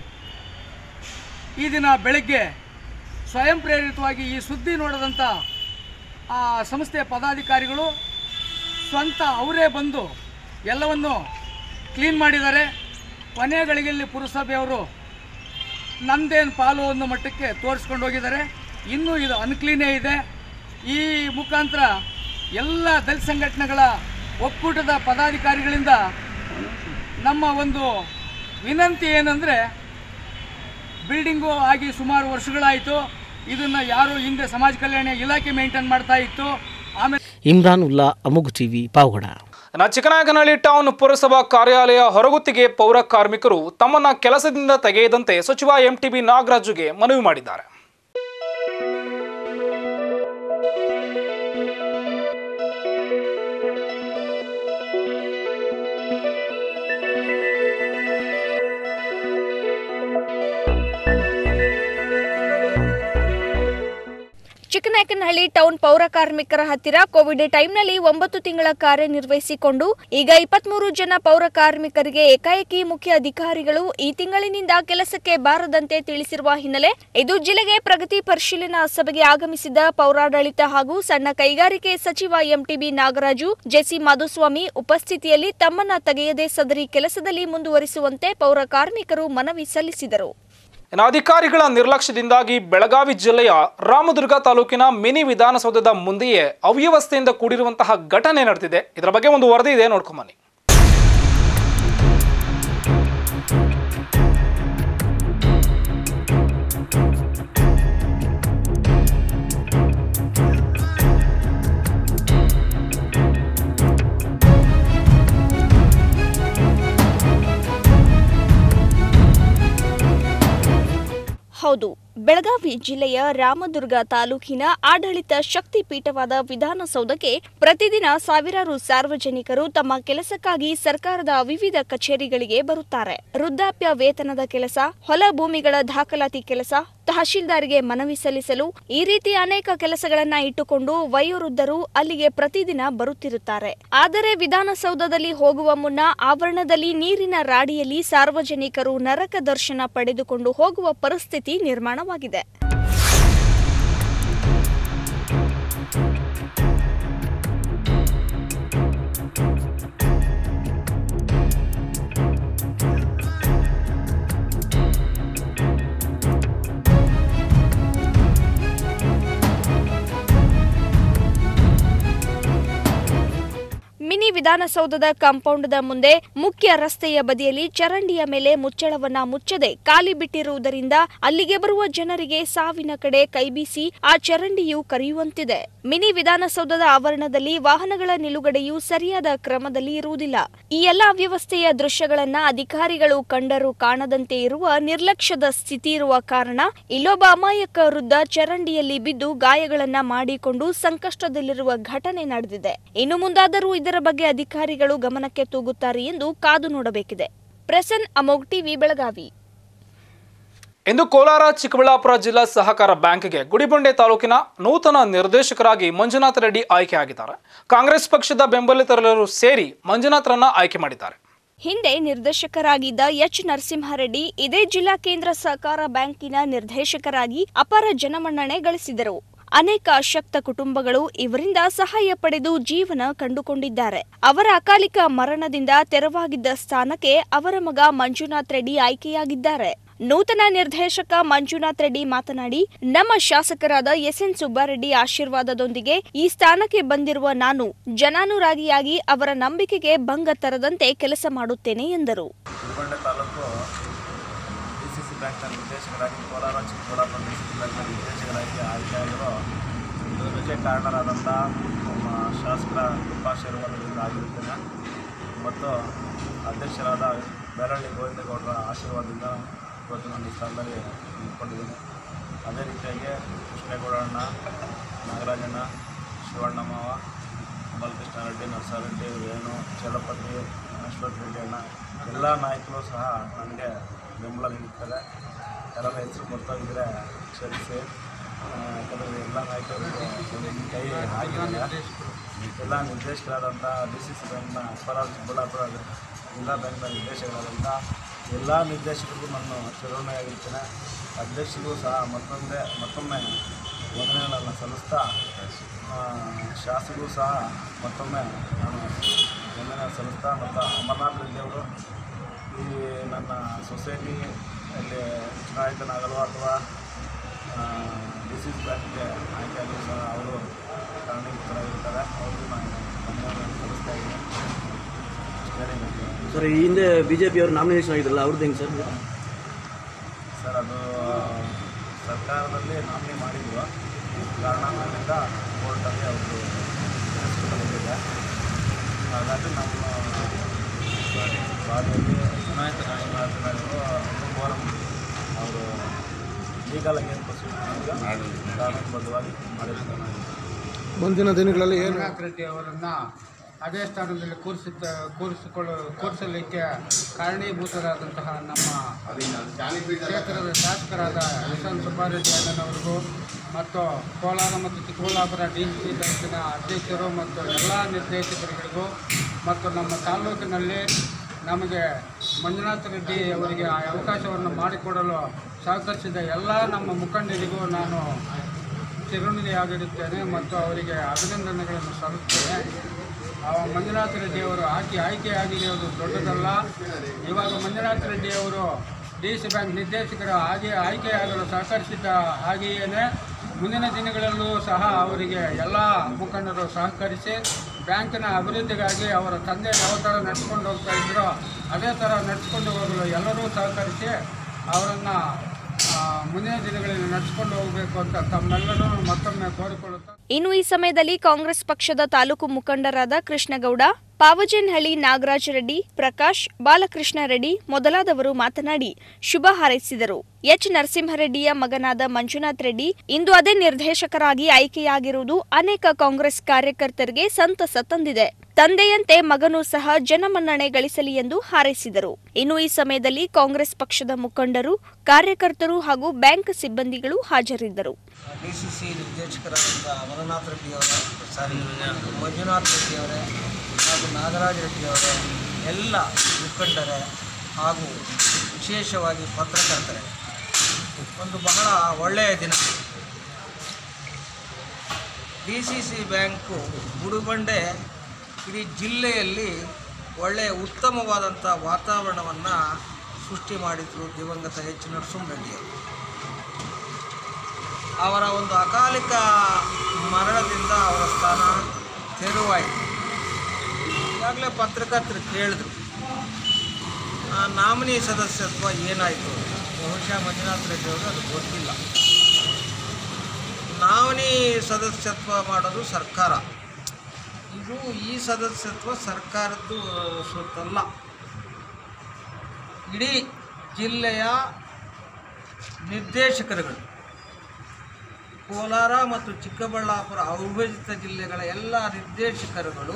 ಈ ದಿನ ಬೆಳಗ್ಗೆ ಸ್ವಯಂ ಪ್ರೇರಿತವಾಗಿ ಈ ಸುದ್ದಿ ನೋಡಿದಂಥ ಆ ಸಂಸ್ಥೆಯ ಪದಾಧಿಕಾರಿಗಳು ಸ್ವಂತ ಅವರೇ ಬಂದು ಎಲ್ಲವನ್ನು ಕ್ಲೀನ್ ಮಾಡಿದ್ದಾರೆ ಕೊನೆಯ ಗಳಿಗೆಯಲ್ಲಿ ಪುರಸಭೆಯವರು ನಂದೇನು ಪಾಲು ಅನ್ನೋ ಮಟ್ಟಕ್ಕೆ ತೋರಿಸ್ಕೊಂಡು ಹೋಗಿದ್ದಾರೆ ಇನ್ನೂ ಇದು ಅನ್ಕ್ಲೀನೇ ಇದೆ ಈ ಮುಖಾಂತರ ಎಲ್ಲ ದಲಿತ ಸಂಘಟನೆಗಳ ಒಕ್ಕೂಟದ ಪದಾಧಿಕಾರಿಗಳಿಂದ ನಮ್ಮ ಒಂದು ವಿನಂತಿ ಏನಂದರೆ ಬಿಲ್ಡಿಂಗು ಆಗಿ ಸುಮಾರು ವರ್ಷಗಳಾಯಿತು ಇದನ್ನು ಯಾರು ಹಿಂದೆ ಸಮಾಜ ಕಲ್ಯಾಣ ಇಲಾಖೆ ಮೇಂಟೈನ್ ಮಾಡ್ತಾ ಇತ್ತು ಆಮೇಲೆ ಇಮ್ರಾನ್ ಉಲ್ಲಾ ಅಮುಗ್ ಟಿವಿ ಪಾವಗಡ ಇನ್ನು ಚಿಕ್ಕನಾಯಕನಹಳ್ಳಿ ಟೌನ್ ಪುರಸಭಾ ಕಾರ್ಯಾಲಯ ಹೊರಗುತ್ತಿಗೆ ಪೌರ ಕಾರ್ಮಿಕರು ತಮ್ಮನ್ನ ಕೆಲಸದಿಂದ ತೆಗೆಯದಂತೆ ಸಚಿವ ಎಂಟಿಬಿ ನಾಗರಾಜುಗೆ ಮನವಿ ಮಾಡಿದ್ದಾರೆ ಚಿಕ್ಕನಾಯಕನಹಳ್ಳಿ ಟೌನ್ ಪೌರ ಕಾರ್ಮಿಕರ ಹತ್ತಿರ ಕೋವಿಡ್ ಟೈಮ್ನಲ್ಲಿ ಒಂಬತ್ತು ತಿಂಗಳ ಕಾರ್ಯನಿರ್ವಹಿಸಿಕೊಂಡು ಈಗ ಇಪ್ಪತ್ಮೂರು ಜನ ಪೌರ ಕಾರ್ಮಿಕರಿಗೆ ಏಕಾಏಕಿ ಮುಖ್ಯ ಅಧಿಕಾರಿಗಳು ಈ ತಿಂಗಳಿನಿಂದ ಕೆಲಸಕ್ಕೆ ಬಾರದಂತೆ ತಿಳಿಸಿರುವ ಹಿನ್ನೆಲೆ ಇದು ಜಿಲ್ಲೆಗೆ ಪ್ರಗತಿ ಪರಿಶೀಲನಾ ಸಭೆಗೆ ಆಗಮಿಸಿದ ಪೌರಾಡಳಿತ ಹಾಗೂ ಸಣ್ಣ ಕೈಗಾರಿಕೆ ಸಚಿವ ಎಂಟಿಬಿ ನಾಗರಾಜು ಜೆಸಿ ಮಾಧುಸ್ವಾಮಿ ಉಪಸ್ಥಿತಿಯಲ್ಲಿ ತಮ್ಮನ್ನ ತೆಗೆಯದೆ ಸದರಿ ಕೆಲಸದಲ್ಲಿ ಮುಂದುವರಿಸುವಂತೆ ಪೌರ ಕಾರ್ಮಿಕರು ಮನವಿ ಸಲ್ಲಿಸಿದರು ಇನ್ನು ಅಧಿಕಾರಿಗಳ ನಿರ್ಲಕ್ಷ್ಯದಿಂದಾಗಿ ಬೆಳಗಾವಿ ಜಿಲ್ಲೆಯ ರಾಮದುರ್ಗ ತಾಲೂಕಿನ ಮಿನಿ ವಿಧಾನಸೌಧದ ಮುಂದೆಯೇ ಅವ್ಯವಸ್ಥೆಯಿಂದ ಕೂಡಿರುವಂತಹ ಘಟನೆ ನಡೆದಿದೆ ಇದರ ಬಗ್ಗೆ ಒಂದು ವರದಿ ಇದೆ ನೋಡ್ಕೊಂಬನ್ನಿ ಹೌದು ಬೆಳಗಾವಿ ಜಿಲ್ಲೆಯ ರಾಮದುರ್ಗ ತಾಲೂಕಿನ ಆಡಳಿತ ಶಕ್ತಿ ಪೀಠವಾದ ವಿಧಾನಸೌಧಕ್ಕೆ ಪ್ರತಿದಿನ ಸಾವಿರಾರು ಸಾರ್ವಜನಿಕರು ತಮ್ಮ ಕೆಲಸಕ್ಕಾಗಿ ಸರ್ಕಾರದ ವಿವಿಧ ಕಚೇರಿಗಳಿಗೆ ಬರುತ್ತಾರೆ ವೃದ್ಧಾಪ್ಯ ವೇತನದ ಕೆಲಸ ಹೊಲ ಭೂಮಿಗಳ ದಾಖಲಾತಿ ಕೆಲಸ ತಹಶೀಲ್ದಾರ್ಗೆ ಮನವಿ ಸಲ್ಲಿಸಲು ಈ ರೀತಿ ಅನೇಕ ಕೆಲಸಗಳನ್ನ ಇಟ್ಟುಕೊಂಡು ವಯೋವೃದ್ಧರು ಅಲ್ಲಿಗೆ ಪ್ರತಿದಿನ ಬರುತ್ತಿರುತ್ತಾರೆ ಆದರೆ ವಿಧಾನಸೌಧದಲ್ಲಿ ಹೋಗುವ ಮುನ್ನ ಆವರಣದಲ್ಲಿ ನೀರಿನ ರಾಡಿಯಲ್ಲಿ ಸಾರ್ವಜನಿಕರು ನರಕ ದರ್ಶನ ಪಡೆದುಕೊಂಡು ಹೋಗುವ ಪರಿಸ್ಥಿತಿ ನಿರ್ಮಾಣವಾಗಿದೆ ಮಿನಿ ವಿಧಾನಸೌಧದ ಕಾಂಪೌಂಡ್ದ ಮುಂದೆ ಮುಖ್ಯ ರಸ್ತೆಯ ಬದಿಯಲ್ಲಿ ಚರಂಡಿಯ ಮೇಲೆ ಮುಚ್ಚಳವನ್ನ ಮುಚ್ಚದೆ ಖಾಲಿ ಬಿಟ್ಟಿರುವುದರಿಂದ ಅಲ್ಲಿಗೆ ಬರುವ ಜನರಿಗೆ ಸಾವಿನ ಕಡೆ ಕೈಬೀಸಿ ಆ ಚರಂಡಿಯು ಕರೆಯುವಂತಿದೆ ಮಿನಿ ವಿಧಾನಸೌಧದ ಆವರಣದಲ್ಲಿ ವಾಹನಗಳ ನಿಲುಗಡೆಯು ಸರಿಯಾದ ಕ್ರಮದಲ್ಲಿ ಇರುವುದಿಲ್ಲ ಈ ಎಲ್ಲಾ ವ್ಯವಸ್ಥೆಯ ದೃಶ್ಯಗಳನ್ನ ಅಧಿಕಾರಿಗಳು ಕಂಡರೂ ಕಾಣದಂತೆ ಇರುವ ನಿರ್ಲಕ್ಷ್ಯದ ಸ್ಥಿತಿ ಇರುವ ಕಾರಣ ಇಲ್ಲೊಬ್ಬ ಅಮಾಯಕ ವೃದ್ಧ ಚರಂಡಿಯಲ್ಲಿ ಬಿದ್ದು ಗಾಯಗಳನ್ನ ಮಾಡಿಕೊಂಡು ಸಂಕಷ್ಟದಲ್ಲಿರುವ ಘಟನೆ ನಡೆದಿದೆ ಇನ್ನು ಮುಂದಾದರೂ ಇದರ ಬಗ್ಗೆ ಅಧಿಕಾರಿಗಳು ಗಮನಕ್ಕೆ ತೂಗುತ್ತಾರೆ ಎಂದು ಕಾದು ನೋಡಬೇಕಿದೆ ಪ್ರಸನ್ ಅಮೋಗ್ ಟಿವಿ ಬೆಳಗಾವಿ ಇಂದು ಕೋಲಾರ ಚಿಕ್ಕಬಳ್ಳಾಪುರ ಜಿಲ್ಲಾ ಸಹಕಾರ ಬ್ಯಾಂಕ್ಗೆ ಗುಡಿಬಂಡೆ ತಾಲೂಕಿನ ನೂತನ ನಿರ್ದೇಶಕರಾಗಿ ಮಂಜುನಾಥ್ ರೆಡ್ಡಿ ಆಯ್ಕೆಯಾಗಿದ್ದಾರೆ ಕಾಂಗ್ರೆಸ್ ಪಕ್ಷದ ಬೆಂಬಲಿತರೆಲ್ಲರೂ ಸೇರಿ ಮಂಜುನಾಥ್ರನ್ನ ಆಯ್ಕೆ ಮಾಡಿದ್ದಾರೆ ಹಿಂದೆ ನಿರ್ದೇಶಕರಾಗಿದ್ದ ಎಚ್ ನರಸಿಂಹಾರೆಡ್ಡಿ ಇದೇ ಜಿಲ್ಲಾ ಕೇಂದ್ರ ಸಹಕಾರ ಬ್ಯಾಂಕಿನ ನಿರ್ದೇಶಕರಾಗಿ ಅಪಾರ ಜನಮನ್ನಣೆ ಗಳಿಸಿದರು ಅನೇಕ ಅಶಕ್ತ ಕುಟುಂಬಗಳು ಇವರಿಂದ ಸಹಾಯ ಪಡೆದು ಜೀವನ ಕಂಡುಕೊಂಡಿದ್ದಾರೆ ಅವರ ಅಕಾಲಿಕ ಮರಣದಿಂದ ತೆರವಾಗಿದ್ದ ಸ್ಥಾನಕ್ಕೆ ಅವರ ಮಗ ಮಂಜುನಾಥ್ ರೆಡ್ಡಿ ಆಯ್ಕೆಯಾಗಿದ್ದಾರೆ ನೂತನ ನಿರ್ದೇಶಕ ಮಂಜುನಾಥ್ ರೆಡ್ಡಿ ಮಾತನಾಡಿ ನಮ್ಮ ಶಾಸಕರಾದ ಎಸ್ ಎನ್ ಸುಬ್ಬಾರೆಡ್ಡಿ ಆಶೀರ್ವಾದದೊಂದಿಗೆ ಈ ಸ್ಥಾನಕ್ಕೆ ಬಂದಿರುವ ನಾನು ಜನಾನುರಾಗಿಯಾಗಿ ಅವರ ನಂಬಿಕೆಗೆ ಭಂಗ ತರದಂತೆ ಕೆಲಸ ಮಾಡುತ್ತೇನೆ ಎಂದರು Gulbarga taluk D C C ಬ್ಯಾಂಕ್ನ ನಿರ್ದೇಶಕರಾಗಿ Kolar Chikkaballapur D C C ಬ್ಯಾಂಕ್ನ ನಿರ್ದೇಶಕರಾಗಿ ಆಯ್ಕೆಯಾಗಿರೋ ಇದಕ್ಕೆ ಕಾರಣರಾದಂಥ ನಮ್ಮ ಶಾಸಕರ ಕೃಪಾಶೀರ್ವಾದದಿಂದ ಆಗಿರುತ್ತೇನೆ ಮತ್ತು ಅಧ್ಯಕ್ಷರಾದ ಬೇರಳ್ಳಿ ಗೋವಿಂದಗೌಡರ ಆಶೀರ್ವಾದದಿಂದ ಇವತ್ತು ನಾನು ಈ ಸ್ಥಾನದಲ್ಲಿ ನಿಂತ್ಕೊಂಡಿದ್ದೀನಿ ಅದೇ ರೀತಿಯಾಗಿ ಕೃಷ್ಣೇಗೌಡಣ್ಣ ನಾಗರಾಜಣ್ಣ ಶಿವಣ್ಣ ಮಾವ ಬಾಲಕೃಷ್ಣ ರೆಡ್ಡಿ ನರಸಾರೆಡ್ಡಿ ವೇಣು ಚಲಪತಿ ಅಶ್ವಥ್ ರೆಡ್ಡಿ ಅಣ್ಣ ಎಲ್ಲ ನಾಯಕರು ಸಹ ನನಗೆ ಬೆಂಬಲ ನೀಡುತ್ತಾರೆ ಯಾರೆಲ್ಲ ಹೆಸರು ಗೊತ್ತಾಗಿದ್ದರೆ ಕ್ಷಮಿಸಿ ಆ, ಯಾಕಂದರೆ ಎಲ್ಲ ನಾಯಕರು ಒಂದು ಕೈ ಆಗಿದ್ದಾರೆ ಎಲ್ಲ ನಿರ್ದೇಶಕರಾದಂಥ ಡಿ ಸಿ ಸಿ ಬ್ಯಾಂಕ್ನ ಅಪರಾಧ ಚಿಕ್ಕಬಳ್ಳಾಪುರ ಜಿಲ್ಲಾ ಬ್ಯಾಂಕ್ನ ನಿರ್ದೇಶಕರಾದಂಥ ಎಲ್ಲ ನಿರ್ದೇಶಕರಿಗೂ ನಾನು ಚಿರೋಣೆಯಾಗಿರ್ತೇನೆ ಅಧ್ಯಕ್ಷರಿಗೂ ಸಹ ಮತ್ತೊಂದೇ ಮತ್ತೊಮ್ಮೆ ವಂದನೆಗಳನ್ನು ಸಲ್ಲಿಸ್ತಾ ಆ, ಶಾಸಕರು ಸಹ ಮತ್ತೊಮ್ಮೆ ನಾನು ವಂದನೆ ಸಲ್ಲಿಸ್ತಾ ಮತ್ತು ಅಮರನಾಥ್ ರೆಡ್ಡಿ ಅವರು ಈ ನನ್ನ ಸೊಸೈಟಿಯಲ್ಲಿ ಚುನಾಯಿತನಾಗಲು ಅಥವಾ ಡಿ ಸಿ ಬ್ಯಾಂಕ್ಗೆ ಆಯ್ಕೆಯಾಗಲು ಸಹ ಅವರು ಕಾರಣೀಭೂತರಾಗಿರ್ತಾರೆ ಅವ್ರಿಗೂ ನಾನು ವಂದನೆಗಳನ್ನು ಸಲ್ಲಿಸ್ತಾ ಇದ್ದೀನಿ ಅಷ್ಟೇ ಸರ್ ಈ ಹಿಂದೆ ಬಿ ಜೆ ಪಿಯವರು ನಾಮಿನೇಷನ್ ಆಗಿದ್ರಲ್ಲ ಅವ್ರದ್ದು ಹೆಂಗೆ ಸರ್ ಸರ್ ಅದು ಸರ್ಕಾರದಲ್ಲಿ ನಾಮಿನಿ ಮಾಡಿದ್ರು ಕಾರಣಗಳಿಂದ ಕೋರ್ಟಲ್ಲಿ ಅವರು ಬಂದಿದೆ ಹಾಗಾಗಿ ನಮ್ಮ ಬಾಡಿಯಲ್ಲಿ ಚುನಾಯಿತ ನಾಯಕರಾಗಿರೋ ಫೋರಂ ಅವರು ಲೀಗಲ್ ಆಗಿ ಏನು ಪ್ರೊಸೀಜರ್ ಕಾನೂನುಬದ್ಧವಾಗಿ ಮಾಡಿರ್ತಾರೆ ಮುಂದಿನ ದಿನಗಳಲ್ಲಿ ಏನು ಮಂಜುನಾಥ್ ರೆಡ್ಡಿ ಅವರನ್ನು ಅದೇ ಸ್ಥಾನದಲ್ಲಿ ಕೂರಿಸಿದ್ದ ಕೂರಿಸಿಕೊಳ್ಳ ಕೂರಿಸಲಿಕ್ಕೆ ಕಾರಣೀಭೂತರಾದಂತಹ ನಮ್ಮ ಕ್ಷೇತ್ರದ ಶಾಸಕರಾದ ಎಸ್ ಎನ್ ಸುಬ್ಬಾರೆಡ್ಡಿ ಅಣ್ಣನವರಿಗೂ ಮತ್ತು ಕೋಲಾರ ಮತ್ತು ಚಿಕ್ಕಬಳ್ಳಾಪುರ ಡಿ ಸಿ ಬ್ಯಾಂಕಿನ ಅಧ್ಯಕ್ಷರು ಮತ್ತು ಎಲ್ಲ ನಿರ್ದೇಶಕರುಗಳಿಗೂ ಮತ್ತು ನಮ್ಮ ತಾಲೂಕಿನಲ್ಲಿ ನಮಗೆ ಮಂಜುನಾಥ ರೆಡ್ಡಿ ಅವರಿಗೆ ಆ ಅವಕಾಶವನ್ನು ಮಾಡಿಕೊಡಲು ಸಹಕರಿಸಿದ ಎಲ್ಲ ನಮ್ಮ ಮುಖಂಡರಿಗೂ ನಾನು ಚಿರುಣಿಯಾಗಿರುತ್ತೇನೆ ಮತ್ತು ಅವರಿಗೆ ಅಭಿನಂದನೆಗಳನ್ನು ಸಲ್ಲಿಸ್ತೇನೆ ಆ ಮಂಜುನಾಥ ರೆಡ್ಡಿ ಅವರು ಆಯ್ಕೆ ಆಯ್ಕೆಯಾಗಿರುವುದು ದೊಡ್ಡದಲ್ಲ ಇವಾಗ ಮಂಜುನಾಥ ರೆಡ್ಡಿ ಅವರು ಡಿ ಸಿ ಬ್ಯಾಂಕ್ ನಿರ್ದೇಶಕರ ಹಾಗೆ ಆಯ್ಕೆಯಾಗಲು ಸಹಕರಿಸಿದ್ದ ಹಾಗೆಯೇ ಮುಂದಿನ ದಿನಗಳಲ್ಲೂ ಸಹ ಅವರಿಗೆ ಎಲ್ಲ ಮುಖಂಡರು ಸಹಕರಿಸಿ ಬ್ಯಾಂಕಿನ ಅಭಿವೃದ್ಧಿಗಾಗಿ ಅವರ ತಂದೆ ಯಾವ ಥರ ನಡೆಸ್ಕೊಂಡು ಹೋಗ್ತಾ ಇದ್ದರೋ ಅದೇ ಥರ ನಡೆಸ್ಕೊಂಡು ಹೋಗಲು ಎಲ್ಲರೂ ಸಹಕರಿಸಿ ಅವರನ್ನು ಮುಂದಿನ ದಿನಗಳಲ್ಲಿ ನಡೆಸ್ಕೊಂಡು ಹೋಗಬೇಕು ಅಂತ ತಮ್ಮೆಲ್ಲರೂ ಮತ್ತೊಮ್ಮೆ ಕೋರಿಕೊಳ್ಳುತ್ತಾ ಇನ್ನು ಈ ಸಮಯದಲ್ಲಿ ಕಾಂಗ್ರೆಸ್ ಪಕ್ಷದ ತಾಲೂಕು ಮುಖಂಡರಾದ ಕೃಷ್ಣಗೌಡ ಪಾವಜೇನಹಳ್ಳಿ ನಾಗರಾಜ ರೆಡ್ಡಿ ಪ್ರಕಾಶ್ ಬಾಲಕೃಷ್ಣ ರೆಡ್ಡಿ ಮೊದಲಾದವರು ಮಾತನಾಡಿ ಶುಭ ಹಾರೈಸಿದರು ಎಚ್ ನರಸಿಂಹರೆಡ್ಡಿಯ ಮಗನಾದ ಮಂಜುನಾಥ್ ರೆಡ್ಡಿ ಇಂದು ಅದೇ ನಿರ್ದೇಶಕರಾಗಿ ಆಯ್ಕೆಯಾಗಿರುವುದು ಅನೇಕ ಕಾಂಗ್ರೆಸ್ ಕಾರ್ಯಕರ್ತರಿಗೆ ಸಂತಸ ತಂದಿದೆ ತಂದೆಯಂತೆ ಮಗನೂ ಸಹ ಜನಮನ್ನಣೆ ಗಳಿಸಲಿ ಎಂದು ಹಾರೈಸಿದರು ಇನ್ನು ಈ ಸಮಯದಲ್ಲಿ ಕಾಂಗ್ರೆಸ್ ಪಕ್ಷದ ಮುಖಂಡರು ಕಾರ್ಯಕರ್ತರು ಹಾಗೂ ಬ್ಯಾಂಕ್ ಸಿಬ್ಬಂದಿಗಳು ಹಾಜರಿದ್ದರು ಡಿ ಸಿ ಸಿ ನಿರ್ದೇಶಕರಾದಂಥ ಅಮರನಾಥ್ ರೆಡ್ಡಿಯವರೇ ಸಾರಿ ಮಂಜುನಾಥ್ ರೆಡ್ಡಿಯವರೇ ಹಾಗೂ ನಾಗರಾಜ್ ರೆಡ್ಡಿಯವರೇ ಎಲ್ಲ ಮುಖಂಡರೇ ಹಾಗೂ ವಿಶೇಷವಾಗಿ ಪತ್ರಕರ್ತರೇ ಒಂದು ಬಹಳ ಒಳ್ಳೆಯ ದಿನ D C C bank Gudibande ಇಡೀ ಜಿಲ್ಲೆಯಲ್ಲಿ ಒಳ್ಳೆಯ ಉತ್ತಮವಾದಂಥ ವಾತಾವರಣವನ್ನು ಸೃಷ್ಟಿ ಮಾಡಿದರು ದಿವಂಗತ ಎಚ್ ನರಸಿಂಹರೆಡ್ಡಿಯವರು ಅವರ ಒಂದು ಅಕಾಲಿಕ ಮರಣದಿಂದ ಅವರ ಸ್ಥಾನ ತೆರವಾಯಿತು ಈಗಾಗಲೇ ಪತ್ರಕರ್ತರು ಕೇಳಿದ್ರು ಆ ನಾಮಿನಿ ಸದಸ್ಯತ್ವ ಏನಾಯಿತು ಬಹುಶಃ ಮಂಜುನಾಥ್ ರೆಡ್ಡಿ ಅವರು ಅದು ಗೊತ್ತಿಲ್ಲ ನಾಮಿನಿ ಸದಸ್ಯತ್ವ ಮಾಡೋದು ಸರ್ಕಾರ ಇದು ಈ ಸದಸ್ಯತ್ವ ಸರ್ಕಾರದ್ದು ಸ್ವತ್ತಲ್ಲ ಇಡೀ ಜಿಲ್ಲೆಯ ನಿರ್ದೇಶಕರುಗಳು ಕೋಲಾರ ಮತ್ತು ಚಿಕ್ಕಬಳ್ಳಾಪುರ ಅವಿಭಜಿತ ಜಿಲ್ಲೆಗಳ ಎಲ್ಲ ನಿರ್ದೇಶಕರುಗಳು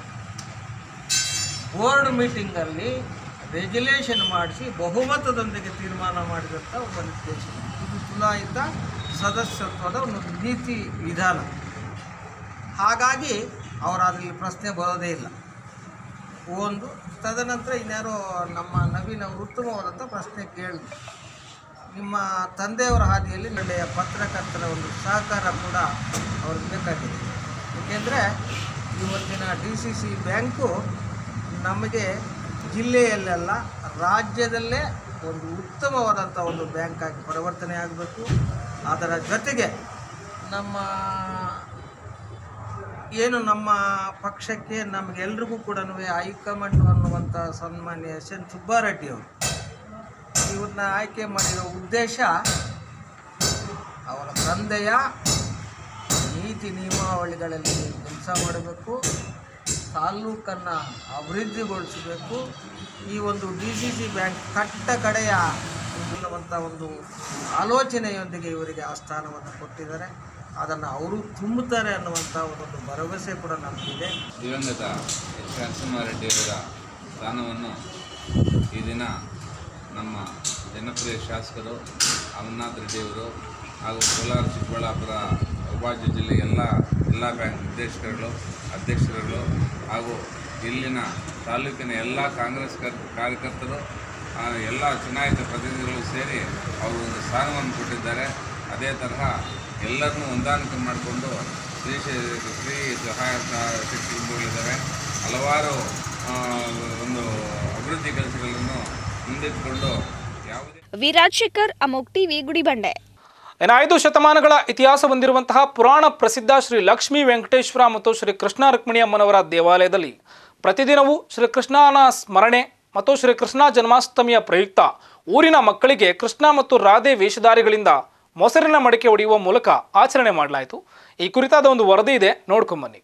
ಬೋರ್ಡ್ ಮೀಟಿಂಗಲ್ಲಿ ರೆಗ್ಯುಲೇಷನ್ ಮಾಡಿಸಿ ಬಹುಮತದೊಂದಿಗೆ ತೀರ್ಮಾನ ಮಾಡಿದಂಥ ಒಬ್ಬ ನಿರ್ದೇಶಕ ಇದು ಚುನಾಯಿತ ಸದಸ್ಯತ್ವದ ಒಂದು ನೀತಿ ವಿಧಾನ ಹಾಗಾಗಿ ಅವರ ಅದರಲ್ಲಿ ಪ್ರಶ್ನೆ ಬರೋದೇ ಇಲ್ಲ ಒಂದು ತದನಂತರ ಇನ್ಯಾರೋ ನಮ್ಮ ನವೀನ್ ಅವರು ಉತ್ತಮವಾದಂಥ ಪ್ರಶ್ನೆ ಕೇಳಿದ್ರು ನಿಮ್ಮ ತಂದೆಯವರ ಹಾದಿಯಲ್ಲಿ ನಡೆಯ ಪತ್ರಕರ್ತರ ಒಂದು ಸಹಕಾರ ಕೂಡ ಅವ್ರಿಗೆ ಬೇಕಾಗಿದೆ ಏಕೆಂದರೆ ಇವತ್ತಿನ ಡಿ ಸಿ ಸಿ ಬ್ಯಾಂಕು ನಮಗೆ ಜಿಲ್ಲೆಯಲ್ಲೆಲ್ಲ ರಾಜ್ಯದಲ್ಲೇ ಒಂದು ಉತ್ತಮವಾದಂಥ ಒಂದು ಬ್ಯಾಂಕಾಗಿ ಪರಿವರ್ತನೆ ಆಗಬೇಕು ಅದರ ಜೊತೆಗೆ ನಮ್ಮ ಏನು ನಮ್ಮ ಪಕ್ಷಕ್ಕೆ ನಮಗೆಲ್ರಿಗೂ ಕೂಡ ಹೈಕಮಾಂಡ್ ಅನ್ನುವಂಥ ಸನ್ಮಾನ್ಯ ಎಸ್ ಎನ್ ಸುಬ್ಬಾರೆಡ್ಡಿಯವರು ಇವ್ರನ್ನ ಆಯ್ಕೆ ಮಾಡಿರೋ ಉದ್ದೇಶ ಅವರ ತಂದೆಯ ನೀತಿ ನಿಯಮಾವಳಿಗಳಲ್ಲಿ ಕೆಲಸ ಮಾಡಬೇಕು ತಾಲ್ಲೂಕನ್ನು ಅಭಿವೃದ್ಧಿಗೊಳಿಸಬೇಕು ಈ ಒಂದು ಡಿ ಸಿ ಸಿ ಬ್ಯಾಂಕ್ ಕಟ್ಟ ಕಡೆಯ ಅನ್ನುವಂಥ ಒಂದು ಆಲೋಚನೆಯೊಂದಿಗೆ ಇವರಿಗೆ ಆ ಸ್ಥಾನವನ್ನು ಕೊಟ್ಟಿದ್ದಾರೆ ಅದನ್ನು ಅವರು ತುಂಬುತ್ತಾರೆ ಅನ್ನುವಂಥ ಒಂದೊಂದು ಭರವಸೆ ಕೂಡ ನಮಗಿದೆ ದಿವಂಗತ ಎಚ್ ನರಸಿಂಹಾರೆಡ್ಡಿಯವರ ಸ್ಥಾನವನ್ನು ಈ ದಿನ ನಮ್ಮ ಜನಪ್ರಿಯ ಶಾಸಕರು ಅಮರನಾಥ್ ರೆಡ್ಡಿಯವರು ಹಾಗೂ ಕೋಲಾರ ಚಿಕ್ಕಬಳ್ಳಾಪುರ ಅವಿಭಾಜ್ಯ ಜಿಲ್ಲೆ ಎಲ್ಲ ಎಲ್ಲ ಬ್ಯಾಂಕ್ ನಿರ್ದೇಶಕರುಗಳು ಅಧ್ಯಕ್ಷರುಗಳು ಹಾಗೂ ಇಲ್ಲಿನ ತಾಲೂಕಿನ ಎಲ್ಲ ಕಾಂಗ್ರೆಸ್ ಕರ್ ಕಾರ್ಯಕರ್ತರು ಆ, ಎಲ್ಲ ಚುನಾಯಿತ ಪ್ರತಿನಿಧಿಗಳು ಸೇರಿ ಅವರು ಒಂದು ಸ್ಥಾನವನ್ನು ಕೊಟ್ಟಿದ್ದಾರೆ ಅದೇ ತರಹ ಎಲ್ಲರನ್ನೂ ಹೊಂದಾಣಿಕೆ ಮಾಡಿಕೊಂಡು ಸ್ತ್ರೀ ಶ- ಸ್ತ್ರೀ ಸಹಾಯಕ ಶಕ್ತಿಗಳಿದ್ದಾವೆ ಹಲವಾರು ಆ, ಒಂದು ಅಭಿವೃದ್ಧಿ ಕೆಲಸಗಳನ್ನು ಮುಂದಿಟ್ಟುಕೊಂಡು ಯಾವುದೇ ವಿ ರಾಜಶೇಖರ್ ಅಮೋಕ್ ಟಿವಿ ಗುಡಿಬಂಡೆ ಇನ್ನು ಐದು ಶತಮಾನಗಳ ಇತಿಹಾಸ ಹೊಂದಿರುವಂತಹ ಪುರಾಣ ಪ್ರಸಿದ್ಧ ಶ್ರೀ ಲಕ್ಷ್ಮೀ ವೆಂಕಟೇಶ್ವರ ಮತ್ತು ಶ್ರೀ ಕೃಷ್ಣ ರುಕ್ಮಿಣಿ ಅಮ್ಮನವರ ದೇವಾಲಯದಲ್ಲಿ ಪ್ರತಿದಿನವೂ ಶ್ರೀ ಕೃಷ್ಣನ ಸ್ಮರಣೆ ಮತ್ತು ಶ್ರೀ ಕೃಷ್ಣ ಜನ್ಮಾಷ್ಟಮಿಯ ಪ್ರಯುಕ್ತ ಊರಿನ ಮಕ್ಕಳಿಗೆ ಕೃಷ್ಣ ಮತ್ತು ರಾಧೆ ವೇಷಧಾರಿಗಳಿಂದ ಮೊಸರಿನ ಮಡಿಕೆ ಹೊಡೆಯುವ ಮೂಲಕ ಆಚರಣೆ ಮಾಡಲಾಯಿತು ಈ ಕುರಿತಾದ ಒಂದು ವರದಿ ಇದೆ ನೋಡ್ಕೊಂಬನ್ನಿ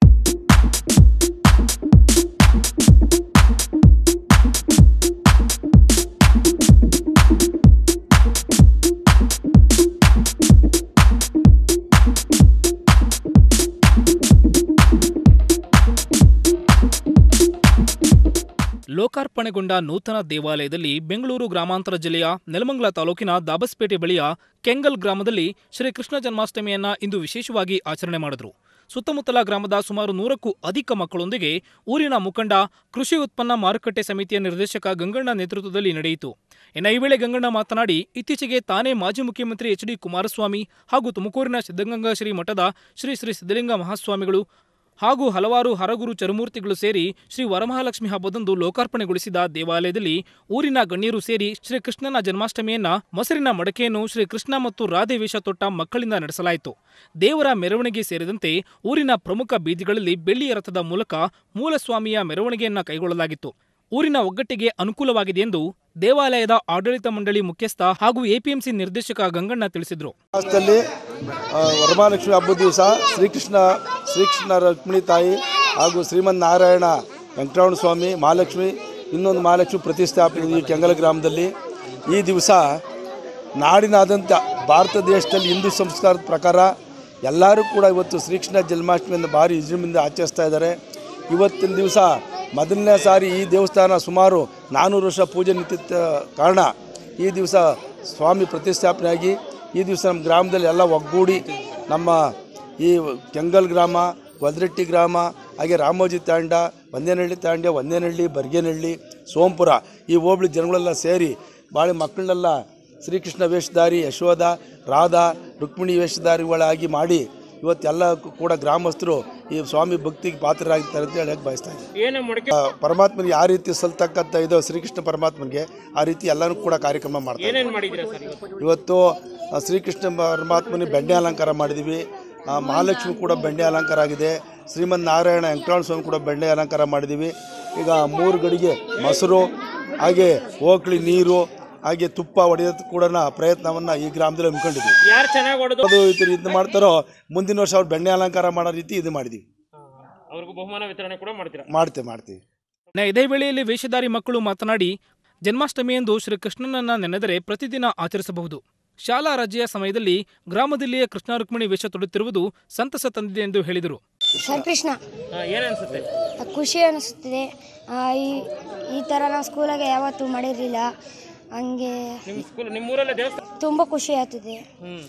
ಲೋಕಾರ್ಪಣೆಗೊಂಡ ನೂತನ ದೇವಾಲಯದಲ್ಲಿ ಬೆಂಗಳೂರು ಗ್ರಾಮಾಂತರ ಜಿಲ್ಲೆಯ ನೆಲಮಂಗಲ ತಾಲೂಕಿನ ದಾಬಸ್ಪೇಟೆ ಬಳಿಯ ಕೆಂಗಲ್ ಗ್ರಾಮದಲ್ಲಿ ಶ್ರೀ ಕೃಷ್ಣ ಜನ್ಮಾಷ್ಟಮಿಯನ್ನ ಇಂದು ವಿಶೇಷವಾಗಿ ಆಚರಣೆ ಮಾಡಿದ್ರು ಸುತ್ತಮುತ್ತಲ ಗ್ರಾಮದ ಸುಮಾರು ನೂರಕ್ಕೂ ಅಧಿಕ ಮಕ್ಕಳೊಂದಿಗೆ ಊರಿನ ಮುಖಂಡ ಕೃಷಿ ಉತ್ಪನ್ನ ಮಾರುಕಟ್ಟೆ ಸಮಿತಿಯ ನಿರ್ದೇಶಕ ಗಂಗಣ್ಣ ನೇತೃತ್ವದಲ್ಲಿ ನಡೆಯಿತು ಇನ್ನು ಈ ವೇಳೆ ಗಂಗಣ್ಣ ಮಾತನಾಡಿ ಇತ್ತೀಚೆಗೆ ತಾನೇ ಮಾಜಿ ಮುಖ್ಯಮಂತ್ರಿ ಎಚ್ ಡಿ ಕುಮಾರಸ್ವಾಮಿ ಹಾಗೂ ತುಮಕೂರಿನ ಸಿದ್ಧಗಂಗಾ ಶ್ರೀ ಮಠದ ಶ್ರೀ ಶ್ರೀ ಸಿದ್ಧಲಿಂಗ ಮಹಾಸ್ವಾಮಿಗಳು ಹಾಗೂ ಹಲವಾರು ಹರಗುರು ಚರಮೂರ್ತಿಗಳು ಸೇರಿ ಶ್ರೀ ವರಮಹಾಲಕ್ಷ್ಮಿ ಹಬ್ಬದಂದು ಲೋಕಾರ್ಪಣೆಗೊಳಿಸಿದ ದೇವಾಲಯದಲ್ಲಿ ಊರಿನ ಗಣ್ಯರು ಸೇರಿ ಶ್ರೀ ಕೃಷ್ಣನ ಜನ್ಮಾಷ್ಟಮಿಯನ್ನ ಮೊಸರಿನ ಮಡಕೆಯನ್ನು ಶ್ರೀ ಕೃಷ್ಣ ಮತ್ತು ರಾಧೆ ವೇಷ ತೊಟ್ಟ ಮಕ್ಕಳಿಂದ ನಡೆಸಲಾಯಿತು ದೇವರ ಮೆರವಣಿಗೆ ಸೇರಿದಂತೆ ಊರಿನ ಪ್ರಮುಖ ಬೀದಿಗಳಲ್ಲಿ ಬೆಳ್ಳಿಯ ರಥದ ಮೂಲಕ ಮೂಲಸ್ವಾಮಿಯ ಮೆರವಣಿಗೆಯನ್ನ ಕೈಗೊಳ್ಳಲಾಗಿತ್ತು ಊರಿನ ಒಗ್ಗಟ್ಟಿಗೆ ಅನುಕೂಲವಾಗಿದೆ ಎಂದು ದೇವಾಲಯದ ಆಡಳಿತ ಮಂಡಳಿ ಮುಖ್ಯಸ್ಥ ಹಾಗೂ ಎಪಿಎಂಸಿ ನಿರ್ದೇಶಕ ಗಂಗಣ್ಣ ತಿಳಿಸಿದರು ಮಾಸದಲ್ಲಿ ಆ, ವರಮಹಾಲಕ್ಷ್ಮಿ ಹಬ್ಬದ ದಿವಸ ಶ್ರೀಕೃಷ್ಣ ಶ್ರೀಕೃಷ್ಣ ರುಕ್ಮಿಣಿ ತಾಯಿ ಹಾಗೂ ಶ್ರೀಮನ್ ನಾರಾಯಣ ವೆಂಕಟರಮಣ ಸ್ವಾಮಿ ಮಹಾಲಕ್ಷ್ಮಿ ಇನ್ನೊಂದು ಮಹಾಲಕ್ಷ್ಮಿ ಪ್ರತಿಷ್ಠಾಪನೆ ಈ ಕೆಂಗಲ ಗ್ರಾಮದಲ್ಲಿ ಈ ದಿವಸ ನಾಡಿನಾದ್ಯಂತ ಭಾರತ ದೇಶದಲ್ಲಿ ಹಿಂದೂ ಸಂಸ್ಕಾರದ ಪ್ರಕಾರ ಎಲ್ಲರೂ ಕೂಡ ಇವತ್ತು ಶ್ರೀಕೃಷ್ಣ ಜನ್ಮಾಷ್ಟಮಿಯನ್ನು ಭಾರಿ ವಿಜೃಂಭಣೆಯಿಂದ ಆಚರಿಸ್ತಾ ಇದ್ದಾರೆ ಇವತ್ತಿನ ದಿವಸ ಮೊದಲನೇ ಸಾರಿ ಈ ದೇವಸ್ಥಾನ ಸುಮಾರು ನಾನ್ನೂರು ವರ್ಷ ಪೂಜೆ ನಿಂತಿದ್ದ ಕಾರಣ ಈ ದಿವಸ ಸ್ವಾಮಿ ಪ್ರತಿಷ್ಠಾಪನೆಯಾಗಿ ಈ ದಿವಸ ನಮ್ಮ ಗ್ರಾಮದಲ್ಲಿ ಎಲ್ಲ ಒಗ್ಗೂಡಿ ನಮ್ಮ ಈ ಕೆಂಗಲ್ ಗ್ರಾಮ ಗೊಲ್ರಟ್ಟಿ ಗ್ರಾಮ ಹಾಗೆ ರಾಮೋಜಿ ತಾಂಡ ಒಂದೇನಹಳ್ಳಿ ತಾಂಡ ಒಂದೇನಹಳ್ಳಿ ಬರ್ಗೇನಹಳ್ಳಿ ಸೋಂಪುರ ಈ ಹೋಬಳಿ ಜನಗಳೆಲ್ಲ ಸೇರಿ ಭಾಳ ಮಕ್ಕಳನ್ನೆಲ್ಲ ಶ್ರೀಕೃಷ್ಣ ವೇಷಧಾರಿ ಯಶೋಧ ರಾಧಾ ರುಕ್ಮಿಣಿ ವೇಷಧಾರಿಗಳಾಗಿ ಮಾಡಿ ಇವತ್ತೆಲ್ಲ ಕೂಡ ಗ್ರಾಮಸ್ಥರು ಈ ಸ್ವಾಮಿ ಭಕ್ತಿಗೆ ಪಾತ್ರರಾಗಿರ್ತಾರೆ ಅಂತ ಹೇಳಕ್ಕೆ ಬಯಸ್ತಾ ಇದ್ದೀನಿ ಆ, ಪರಮಾತ್ಮನಿಗೆ ಯಾವ ರೀತಿ ಸಲ್ತಕ್ಕಂಥ ಇದು ಶ್ರೀಕೃಷ್ಣ ಪರಮಾತ್ಮನಿಗೆ ಆ ರೀತಿ ಎಲ್ಲನೂ ಕೂಡ ಕಾರ್ಯಕ್ರಮ ಮಾಡ್ತಾರೆ ಏನೇನು ಮಾಡಿದ್ದೀರಾ ಸರ್ ಇವತ್ತು ಇವತ್ತು ಆ, ಶ್ರೀಕೃಷ್ಣ ಪರಮಾತ್ಮನಿಗೆ ಬೆಣ್ಣೆ ಅಲಂಕಾರ ಮಾಡಿದ್ದೀವಿ ಆ, ಮಹಾಲಕ್ಷ್ಮಿ ಕೂಡ ಬೆಣ್ಣೆ ಅಲಂಕಾರ ಆಗಿದೆ ಶ್ರೀಮನ್ ನಾರಾಯಣ ವೆಂಕಟರಮಣ ಸ್ವಾಮಿ ಕೂಡ ಬೆಣ್ಣೆ ಅಲಂಕಾರ ಮಾಡಿದ್ದೀವಿ ಈಗ ಮೂರು ಗಡಿಗೆ ಮೊಸರು ಹಾಗೆ ಓಕ್ಳಿ ನೀರು ಹಾಗೆ ತುಪ್ಪ ಹೊಡೆಯೋದು ಕೂಡ ಪ್ರಯತ್ನವನ್ನು ಈ ಗ್ರಾಮದಲ್ಲಿ ಹಮ್ಮಿಕೊಂಡಿದ್ದೀವಿ ಯಾರು ಚೆನ್ನಾಗಿ ಹೊಡೆದು ಅದು ಈ ರೀತಿ ಇದು ಮಾಡ್ತಾರೋ ಮುಂದಿನ ವರ್ಷ ಅವ್ರು ಬೆಣ್ಣೆ ಅಲಂಕಾರ ಮಾಡೋ ರೀತಿ ಇದು ಮಾಡಿದ್ದೀವಿ ಅವ್ರಿಗೂ ಬಹುಮಾನ ವಿತರಣೆ ಕೂಡ ಮಾಡ್ತೀರಾ ಮಾಡ್ತೇವೆ ಮಾಡ್ತೀವಿ ನ ಇದೇ ವೇಳೆಯಲ್ಲಿ ವೇಷಧಾರಿ ಮಕ್ಕಳು ಮಾತನಾಡಿ ಜನ್ಮಾಷ್ಟಮಿಯಂದು ಶ್ರೀಕೃಷ್ಣನನ್ನ ನೆನೆದರೆ ಪ್ರತಿದಿನ ಆಚರಿಸಬಹುದು ಶಾಲಾ ರಜೆಯ ಸಮಯದಲ್ಲಿ ಗ್ರಾಮದಲ್ಲಿಯೇ ಕೃಷ್ಣ ರುಕ್ಮಿಣಿ ವೇಷ ತೊಡುತ್ತಿರುವುದು ಸಂತಸ ತಂದಿದೆ ಎಂದು ಹೇಳಿದರು ಸರ್ ಕೃಷ್ಣ ಏನನ್ಸುತ್ತೆ ಖುಷಿ ಅನಿಸುತ್ತದೆ ಆ, ಈ ಈ ಥರ ನಾವು ಸ್ಕೂಲಾಗೆ ಯಾವತ್ತೂ ಮಾಡಿರಲಿಲ್ಲ ಹಂಗೆ ನಿಮ್ಮ ಸ್ಕೂಲ್ ನಿಮ್ಮೂರಲ್ಲೇ ದೇವಸ್ಥಾನ ತುಂಬ ಖುಷಿ ಆಗ್ತದೆ ಹ್ಮ್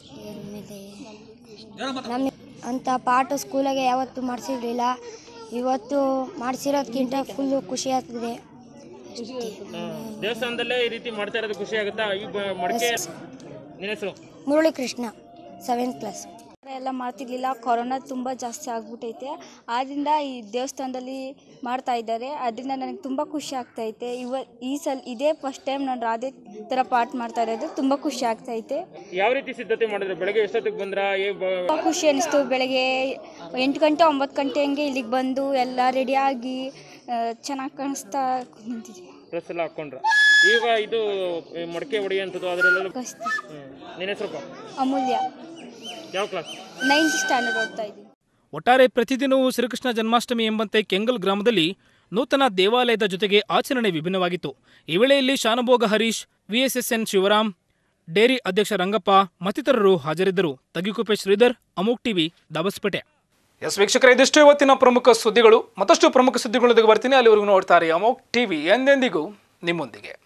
ಆಮೇಲೆ ನಮ್ಮ ಅಂಥ ಪಾಠ ಸ್ಕೂಲಾಗೆ ಯಾವತ್ತೂ ಮಾಡಿಸಿರ್ಲಿಲ್ಲ ಇವತ್ತು ಮಾಡಿಸಿರೋದ್ಕಿಂತ ಫುಲ್ಲು ಖುಷಿ ಆಗ್ತದೆ ಅಷ್ಟೇ ದೇವಸ್ಥಾನದಲ್ಲೇ ಈ ರೀತಿ ಮಾಡ್ತಾ ಇರೋದು ಖುಷಿ ಆಗುತ್ತಾ ಈ ಬ- ಮಡಿಕೆ ನಿನ್ನ ಹೆಸರು ಮುರಳಿ ಕೃಷ್ಣ ಸೆವೆಂತ್ ಕ್ಲಾಸ್ ಎಲ್ಲ ಮಾಡ್ತಿರ್ಲಿಲ್ಲ ಕೊರೋನಾ ತುಂಬ ಜಾಸ್ತಿ ಆಗ್ಬಿಟ್ಟೈತೆ ಆದ್ದರಿಂದ ಈ ದೇವಸ್ಥಾನದಲ್ಲಿ ಮಾಡ್ತಾ ಇದ್ದಾರೆ ಅದರಿಂದ ನನಗೆ ತುಂಬ ಖುಷಿ ಆಗ್ತೈತೆ ಇವ ಈ ಸಲ ಇದೇ ಫಸ್ಟ್ ಟೈಮ್ ನಾನು ರಾಧೆ ಥರ ಪಾಠ ಮಾಡ್ತಾ ಇರೋದು ತುಂಬ ಖುಷಿ ಆಗ್ತೈತೆ ಯಾವ ರೀತಿ ಸಿದ್ಧತೆ ಮಾಡಿದ್ರೆ ಬೆಳಗ್ಗೆ ಎಷ್ಟೊತ್ತಿಗೆ ಬಂದ್ರ ತುಂಬ ಖುಷಿ ಅನಿಸ್ತು ಬೆಳಗ್ಗೆ ಎಂಟು ಗಂಟೆ ಒಂಬತ್ತು ಗಂಟೆ ಹಂಗೆ ಇಲ್ಲಿಗೆ ಬಂದು ಎಲ್ಲ ರೆಡಿಯಾಗಿ ಚೆನ್ನಾಗಿ ಕಾಣಿಸ್ತಾ ನಿಂತಿದ್ವಿ ಡ್ರೆಸ್ ಎಲ್ಲ ಹಾಕೊಂಡ್ರ ಈಗ ಇದು ಈ ಮಡಕೆ ಹೊಡೆಯುವಂಥದ್ದು ಅದರಲ್ಲೆಲ್ಲ ಹ್ಮ್. ನಿನ್ನ ಹೆಸರಪ್ಪ ಅಮೂಲ್ಯ ಯಾವ ಕ್ಲಾಸ್ ನೈನ್ತ್ ಸ್ಟ್ಯಾಂಡರ್ಡ್ ಓದ್ತಾ ಇದ್ದೀನಿ ಒಟ್ಟಾರೆ ಪ್ರತಿದಿನವೂ ಶ್ರೀಕೃಷ್ಣ ಜನ್ಮಾಷ್ಟಮಿ ಎಂಬಂತೆ ಕೆಂಗಲ್ ಗ್ರಾಮದಲ್ಲಿ ನೂತನ ದೇವಾಲಯದ ಜೊತೆಗೆ ಆಚರಣೆ ವಿಭಿನ್ನವಾಗಿತ್ತು ಈ ವೇಳೆಯಲ್ಲಿ ಶಾನುಭೋಗ ಹರೀಶ್ ವಿಎಸ್ಎಸ್ಎನ್ ಶಿವರಾಮ್ ಡೇರಿ ಅಧ್ಯಕ್ಷ ರಂಗಪ್ಪ ಮತ್ತಿತರರು ಹಾಜರಿದ್ದರು ತಗಿಕುಪೆ ಶ್ರೀಧರ್ ಅಮೋಕ್ ಟಿವಿ ದಾಬಸ್ಪೇಟೆ ಎಸ್ ವೀಕ್ಷಕರೇ ಇದಿಷ್ಟು ಇವತ್ತಿನ ಪ್ರಮುಖ ಸುದ್ದಿಗಳು ಮತ್ತಷ್ಟು ಪ್ರಮುಖ ಸುದ್ದಿಗಳೊಂದಿಗೆ ಬರ್ತೀನಿ ಅಲ್ಲಿವರೆಗೂ ನೋಡ್ತಾರೆ ಅಮೋಕ್ ಟಿವಿ ಎಂದೆಂದಿಗೂ ನಿಮ್ಮೊಂದಿಗೆ